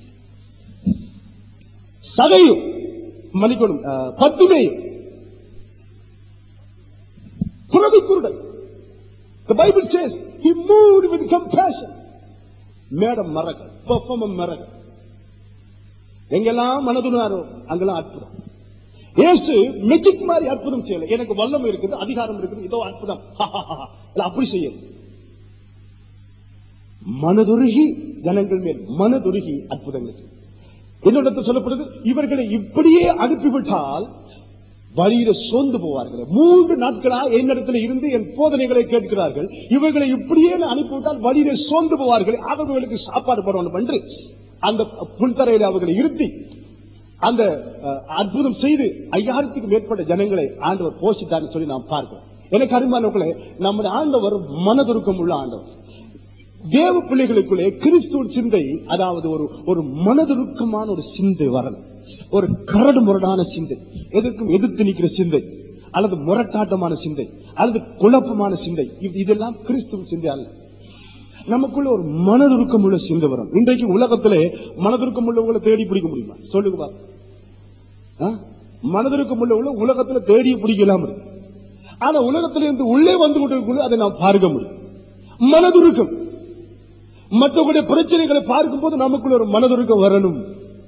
சகையும் மன்னிக்கணும் அஹ், பத்துமையும் குறவை குருடன் The Bible says he moved with compassion. Made a miracle, perform a miracle. எங்கெல்லாம் மனதுனாரோ அங்கெல்லாம் அற்புதம் இயேசு மெஜிக் மாதிரி அற்புதம் செய்யல எனக்கு வல்லமை இருக்குது அதிகாரம் இருக்குது இதோ அற்புதம் இல்ல, அப்படி செய்யல மனதுருகி ஜனங்கள் மேல் மனதுருகி அற்புதங்கள் செய்யும் என்னிடத்தில் சொல்லப்படுது இவர்களை இப்படியே அனுப்பிவிட்டால் வழியில சோர்ந்து போவார்கள் மூன்று நாட்களா என்னிடத்தில் இருந்து என் போதனைகளை கேட்கிறார்கள் இவர்களை இப்படியே நான் அனுப்பிவிட்டால் வழியில சோர்ந்து போவார்கள் அவர்களுக்கு சாப்பாடு போடணும் என்று அந்த புல்தரையில அவர்களை இருத்தி அந்த அஹ், அற்புதம் செய்து ஐயாயிரத்துக்கு மேற்பட்ட ஜனங்களை ஆண்டவர் போஷித்தார்னு சொல்லி நாம் பார்க்கிறோம் எனக்கு அருமானவர்களே நம்முடைய ஆண்டவர் மனதுருக்கம் உள்ள ஆண்டவர் தேவ பிள்ளைகளுக்குள்ளே கிறிஸ்துவின் சிந்தை அதாவது ஒரு ஒரு மனதுருக்கமான ஒரு சிந்தை வரணும் ஒரு கரடு முரடான சிந்தை எதற்கும் எதிர்த்து நிற்கிற சிந்தை அல்லது முரட்டாட்டமான சிந்தை அல்லது குழப்பமான சிந்தை இது- இதெல்லாம் கிறிஸ்துவின் சிந்தை அல்ல நமக்குள்ள ஒரு மனதுருக்கம் உள்ள சிந்தை வரும் இன்றைக்கு உலகத்திலே மனதுருக்கம் உள்ளவங்களை தேடி பிடிக்க முடியுமா சொல்லுங்க பாப்போம். ஆ? மனதிற்கும் உள்ள உள்ள உலகத்துல தேடி பிடிக்கலாம் இருக்கு ஆனா உலகத்திலிருந்து உள்ளே வந்து கொண்டிருக்கும் அதை நாம் பார்க்க முடியும் மனதுருக்கம் மற்றவர்களுடைய பிரச்சனைகளை பார்க்கும்போது நமக்குள்ள ஒரு மனதுருக்கம் வரணும்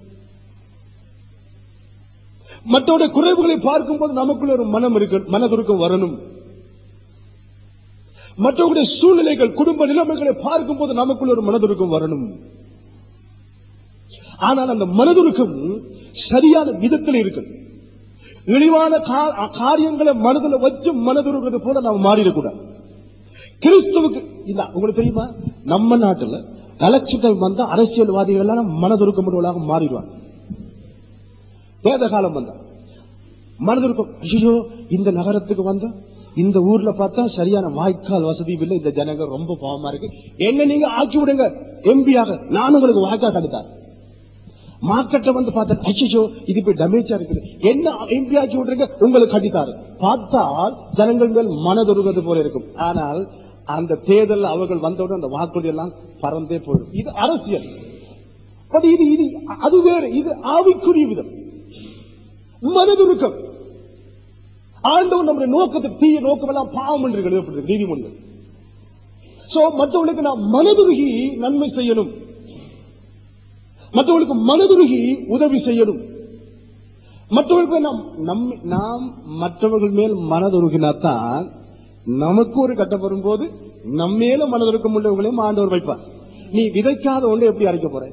மற்றவருடைய குறைவுகளை பார்க்கும்போது நமக்குள்ள ஒரு மனம் இருக்கு மனதுருக்கம் வரணும் மற்றவர்களுடைய சூழ்நிலைகள் குடும்ப நிலைமைகளை பார்க்கும்போது நமக்குள்ள ஒரு மனதுருக்கம் வரணும் ஆனால் அந்த மனதுருக்கம் சரியான விதத்தில் இருக்கு இழிவான கா- காரியங்களை மனதுல வச்சு மனதுருக்கிறது போல நாம் மாறிடக்கூடாது கிறிஸ்துவுக்கு இல்ல உங்களுக்கு தெரியுமா நம்ம நாட்டுல எலெக்ஷன் டைம் வந்தா அரசியல்வாதிகள் எல்லாம் மனதுருக்கம் உள்ளவர்களாக மாறிடுவாங்க வேத காலம் வந்தா மனதுருக்கம் ஐயோ இந்த நகரத்துக்கு வந்தா இந்த ஊர்ல பார்த்தா சரியான வாய்க்கால் வசதி இல்லை இந்த ஜனங்க ரொம்ப பாவமா இருக்கு என்ன நீங்க ஆக்கி விடுங்க எம்பியாக நான் உங்களுக்கு வாய்க்கால் கண்டுத்தார் மார்க்கெட்ல வந்து பார்த்தேன் ஐயோ இது இப்ப டேமேஜா இருக்குது என்ன எம்பி ஆக்கி விட்டுருங்க உங்களுக்கு கட்டித்தாரு பார்த்தால் ஜனங்கள் மேல் மனதுருவது போல இருக்கும் ஆனால் அந்த தேர்தல் அவர்கள் வந்தவுடன் அந்த வாக்குறுதி எல்லாம் பறந்தே போயிடும் இது அரசியல் பட் இது இது அது வேறு இது ஆவிக்குரிய விதம் மனதுருக்கம் ஆண்டவன் நம்முடைய நோக்கத்துக்கு தீய நோக்கம் எல்லாம் பாவம் என்று எழுதப்பட்டிருக்கு நீதிமொழிகள் சோ மற்றவர்களுக்கு நாம் மனதுருகி நன்மை செய்யணும் மற்றவர்களுக்கு மனதுருகி உதவி செய்யணும் மற்றவர்களுக்கு நாம் நம்மை- நாம் மற்றவர்கள் மேல் மனதுருகினாத்தான் நமக்கு ஒரு கட்டம் வரும்போது நம்ம மேல மனதுருக்கம் உள்ளவங்களையும் ஆண்டவர் வைப்பார் நீ விதைக்காத ஒன்றை எப்படி அரைக்க போற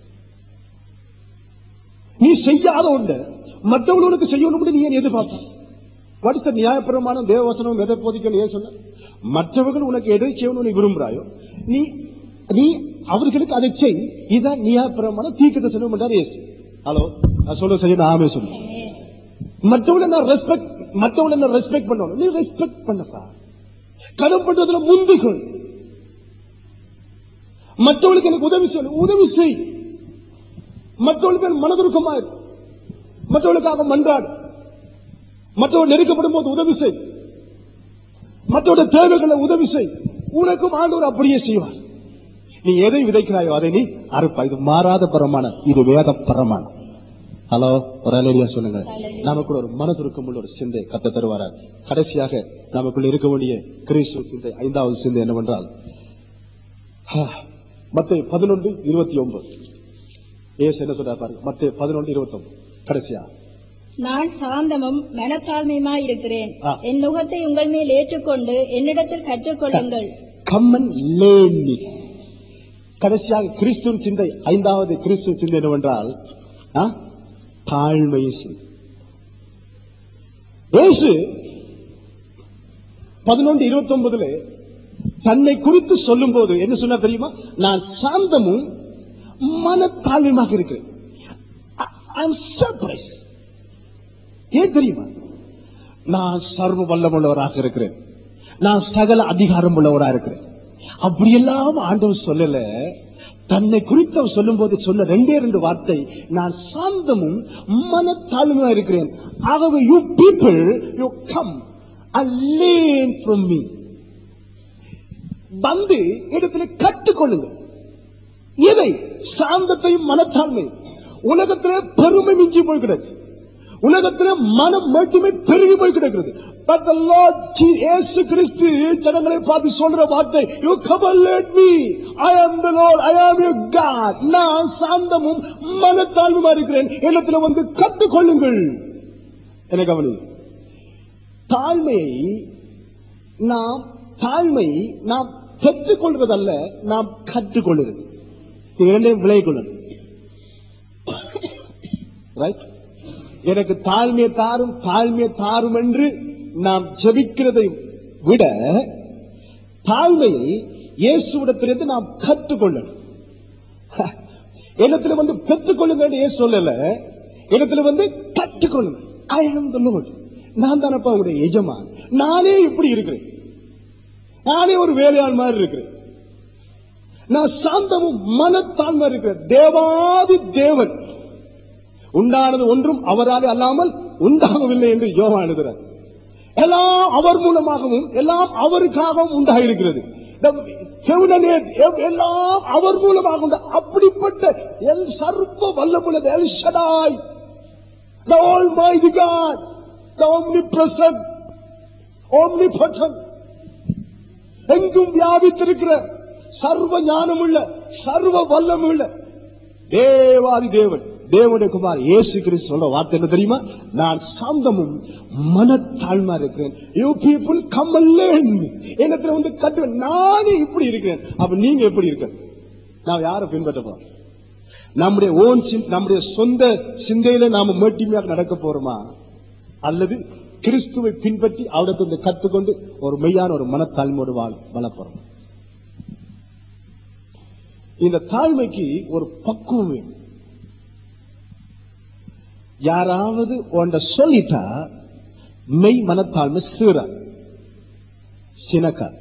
நீ செய்யாத ஒன்று மற்றவர்களுக்கு செய்யணும் நீ ஏன் எதிர்பார்ப்ப படித்த நியாயப்பிரமாணம் தேவவசனம் எதை போதிக்கணும் ஏன் சொன்ன மற்றவர்கள் உனக்கு எதை செய்யணும்னு நீ விரும்புறாயோ நீ நீ அவர்களுக்கு அதை செய் இதான் நியாயப்பிரமாணம் தீக்கத்தை சொல்ல மாட்டார் ஏசு ஹலோ நான் சொல்ல செய்ய நான் ஆமே சொல்லுவேன் மற்றவங்களை நான் ரெஸ்பெக்ட் மற்றவங்களை நான் ரெஸ்பெக்ட் பண்ணணும் நீ ரெஸ்பெக்ட் பண்ணப்பா கடன் பண்றதுல முந்திக்கொள் மற்றவர்களுக்கு எனக்கு உதவி செய்யணும் உதவி செய் மற்றவர்களுக்கு மனதுருக்கமா இரு மற்றவர்களுக்காக மன்றாடு மற்றவர்கள் நெருக்கப்படும் போது உதவி செய் மற்றவருடைய தேவைகளை உதவி செய் உனக்கும் ஆண்டவர் அப்படியே செய்வார் நீ எதை விதைக்கிறாயோ அதை நீ அறுப்பா இது மாறாத பிரமாணம் இது வேத பிரமாணம் ஹலோ ஒரு அலேரியா சொல்லுங்க Hallelujah. நமக்குள்ள ஒரு மனதுருக்கம் உள்ள ஒரு சிந்தை கத்த தருவாரா கடைசியாக நமக்குள்ள இருக்க வேண்டிய கிறிஸ்துவ சிந்தை ஐந்தாவது சிந்தை என்னவென்றால் மத்திய பதினொன்று இருபத்தி ஒன்பது ஏசு என்ன சொல்றாரு பாருங்க மத்திய பதினொன்று இருபத்தி ஒன்பது கடைசியா நான் சாந்தமும் மனத்தாழ்மையுமாய் இருக்கிறேன் ஆ. என் நுகத்தை உங்கள் மேல் ஏற்றுக்கொண்டு என்னிடத்தில் கற்றுக்கொள்ளுங்கள் கம்மன் லேர்னி கடைசியாக கிறிஸ்துவின் சிந்தை ஐந்தாவது கிறிஸ்துவின் சிந்தை என்னவென்றால் ஆ? தாழ்மையின் சிந்தை இயேசு பதினொன்று இருபத்தி ஒன்பதுல தன்னை குறித்து சொல்லும் போது என்ன சொன்னா தெரியுமா நான் சாந்தமும் மனத்தாழ்மையுமாக இருக்கிறேன் சர்ப்ரைஸ் ஏன் தெரியுமா நான் சர்வ வல்லமுள்ளவராக இருக்கிறேன் நான் சகல அதிகாரம் உள்ளவராக இருக்கிறேன் அப்படியெல்லாம் ஆண்டவர் சொல்லல தன்னை குறித்து அவர் சொல்லும் போது சொன்ன ரெண்டே ரெண்டு வார்த்தை நான் சாந்தமும் மனத்தாழ்மையா இருக்கிறேன் ஆகவே you people you come learn from me வந்து இடத்துல கற்றுக்கொள்ளுங்க எதை சாந்தத்தையும் மனத்தாழ்மை உலகத்திலே பெருமை மிஞ்சி போய் கிடக்கு உலகத்திலே மனம் மட்டுமே பெருகி போய் கிடக்கிறது But the Lord Je- இயேசு கிறிஸ்து ஜனங்களை பார்த்து சொல்ற வார்த்தை you come and let me I am the Lord I am your God நான் சாந்தமும் மனத்தாழ்வுமா இருக்கிறேன் இடத்துல வந்து கற்றுக்கொள்ளுங்கள் என்ன கவனி தாழ்மையை நாம் தாழ்மை நாம் பெற்றுக்கொள்வதல்ல நாம் கற்றுக்கொள்வது இது இரண்டையும் விலை கொள்ளணும் ரைட் எனக்கு தாழ்மையை தாரும் தாழ்மையை தாரும் என்று நாம் ஜெபிக்கிறதை விட தாழ்மையை இயேசுவிடத்திலிருந்து நாம் கற்றுக்கொள்ளணும் இடத்துல வந்து பெற்றுக்கொள்ளுங்க என்று இயேசு சொல்லல இடத்துல வந்து கற்றுக்கொள்ளுங்க ஐ ஆம் த லோட் நான் தானப்பா உங்களுடைய எஜமான் நானே இப்படி இருக்கிறேன் நானே ஒரு வேலையாள் மாதிரி இருக்கிறேன் நான் சாந்தமும் மனத்தாழ்மை இருக்கிறேன் தேவாதி தேவன் உண்டானது ஒன்றும் அவராலே அல்லாமல் உண்டாகவில்லை என்று யோகா எழுதுகிறார் எல்லாம் அவர் மூலமாகவும் எல்லாம் அவருக்காகவும் உண்டாயிருக்கிறது The heaven and earth, எவ்- எல்லாம் அவர் மூலமாக உண்டா அப்படிப்பட்ட எல் சர்வ வல்லமுள்ளது El Shaddai the almighty God the omnipresent omnipotent எங்கும் வியாபித்திருக்கிற சர்வ ஞானமுள்ள சர்வ வல்லமுள்ள தேவாதி தேவன் தேவனுடைய குமார் இயேசு கிறிஸ்து சொல்ற வார்த்தை என்ன தெரியுமா நான் சாந்தமும் மனத்தாழ்மா இருக்கிறேன் யூ பீப்புள் கம் என்னத்துல வந்து கட்டு நானே இப்படி இருக்கிறேன் அப்ப நீங்க எப்படி இருக்க நான் யாரை பின்பற்ற போறோம் நம்முடைய ஓன் நம்முடைய சொந்த சிந்தையில நாம மேட்டிமையாக நடக்க போறோமா அல்லது கிறிஸ்துவை பின்பற்றி அவரிடத்திலிருந்து கற்றுக்கொண்டு ஒரு மெய்யான ஒரு மனத்தாழ்மையோடு வாழ வாழ போறோம் இந்த தாழ்மைக்கு ஒரு பக்குவம் வேணும் யாராவது உன்ட சொல்லிட்டா மெய் மனத்தாழ்மை சீரா சினக்கா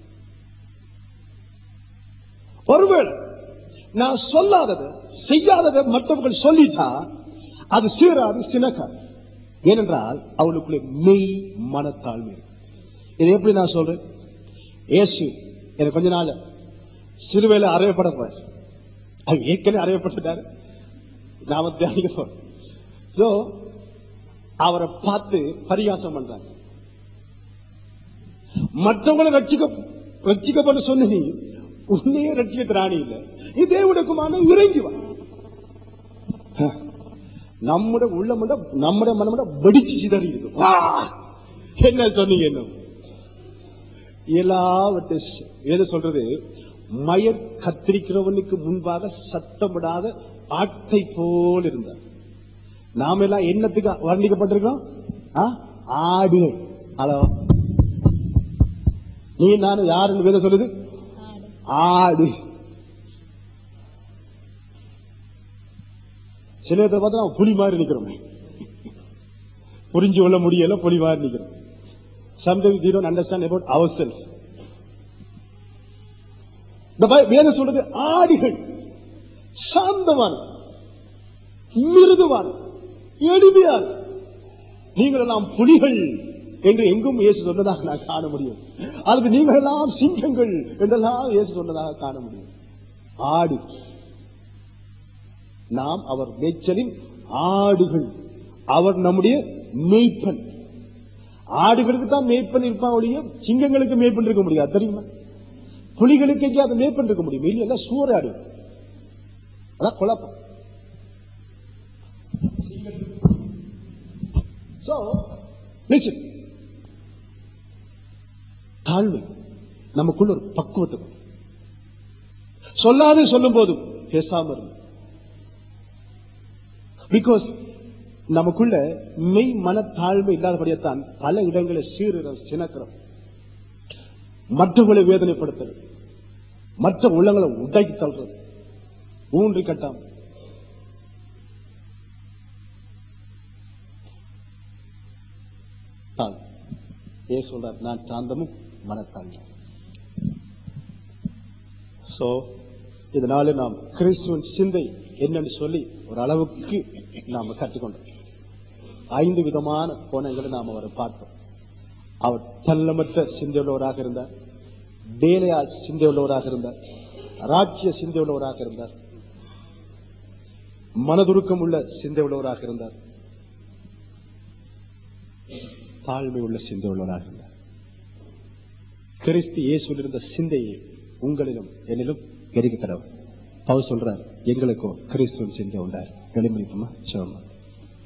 ஒருவேளை நான் சொல்லாததை செய்யாததை மற்றவர்கள் சொல்லிட்டா அது சீராது சினக்கா ஏனென்றால் அவளுக்குள்ளே மெய் மனத்தாழ்மை இருக்கு. இது எப்படி நான் சொல்றேன் இயேசு எனக்கு கொஞ்ச நாள் சிறுவையில அறையப்பட போறார் அவர் ஏற்கனவே அறையப்பட்டுட்டாரு நாம தியானிக்க போறோம் சோ அவரை பார்த்து பரிகாசம் பண்றாங்க மற்றவங்களை ரட்சிக்க ரட்சிக்கப்பட சொன்ன நீ உன்னையே ரட்சிக்க திராணி இல்லை இதே உனக்குமான இறங்கி வா நம்முடைய உள்ளம் நம்முடைய மனம் வெடிச்சு சிதறி இருக்கும் வா! என்ன சொன்னீங்க என்ன எல்லாவற்றை எது சொல்றது மயர் கத்திரிக்கிறவனுக்கு முன்பாக சத்தமிடாத ஆட்டை போல் இருந்தார் நாம எல்லாம் என்னத்துக்கு வர்ணிக்கப்பட்டிருக்கோம் ஆ? ஆடுகள் ஹலோ நீ நானும் யாருன்னு வேத சொல்லுது ஆடு சில பேர் பார்த்தா நான் புலி மாதிரி நிக்கிறோம் புரிஞ்சு கொள்ள முடியல புலி மாதிரி நிக்கிறோம் sometimes we don't understand about ourselves இந்த பை- வேதம் சொல்றது ஆடிகள் சாந்தவான் மிருதுவான் எளிமையான் நீங்கள் எல்லாம் புலிகள் என்று எங்கும் இயேசு சொன்னதாக நான் காண முடியும் அல்லது நீங்கள் எல்லாம் சிங்கங்கள் என்றெல்லாம் இயேசு சொன்னதாக காண முடியும் ஆடு நாம் அவர் மேய்ச்சலின் ஆடுகள் அவர் நம்முடைய மேய்ப்பன் ஆடுகளுக்கு தான் மேய்ப்பன் இருப்பான் ஒழிய சிங்கங்களுக்கு மேய்ப்பன் இருக்க முடியாது தெரியுமா புலிகளுக்கு எங்கேயாவது மேய்ப்பன் இருக்க முடியும் இல்லையா சூறாடு அதான் குழப்பம் So, listen. தாழ்மை நமக்குள்ள ஒரு பக்குவத்தை கொண்டு. சொல்லாது சொல்லும் போதும் பேசாம இருந்து பிகாஸ் நமக்குள்ள மெய் மன தாழ்மை இல்லாதபடியத்தான் பல இடங்களில் சீருறோம் சினக்கிறோம் மற்றவர்களை வேதனைப்படுத்துறது மற்ற உள்ளங்களை உடைக்கி தள்ளுறது ஊன்றி கட்டாம தான் ஏ சொல்றார் நான் சாந்தமும் மனத்தாழ்மை சோ இதனால நாம் கிறிஸ்துவின் சிந்தை என்னன்னு சொல்லி ஒரு அளவுக்கு நாம கற்றுக்கொண்டோம் ஐந்து விதமான கோணங்களை நாம் அவரை பார்த்தோம் அவர் தள்ளமற்ற சிந்தையுள்ளவராக இருந்தார் வேலையா சிந்தையுள்ளவராக இருந்தார் ராஜ்ய சிந்தையுள்ளவராக இருந்தார் மனதுருக்கம் உள்ள சிந்தையுள்ளவராக இருந்தார் தாழ்மை உள்ள சிந்தை உள்ளவராக இருந்தார் கிறிஸ்து இயேசுவில் இருந்த சிந்தையை உங்களிலும் என்னிலும் எரிக்க கடவுள் பவுல் சொல்றார் எங்களுக்கோ கிறிஸ்துவின் சிந்தை உண்டார் எளிமைப்புமா சிவமா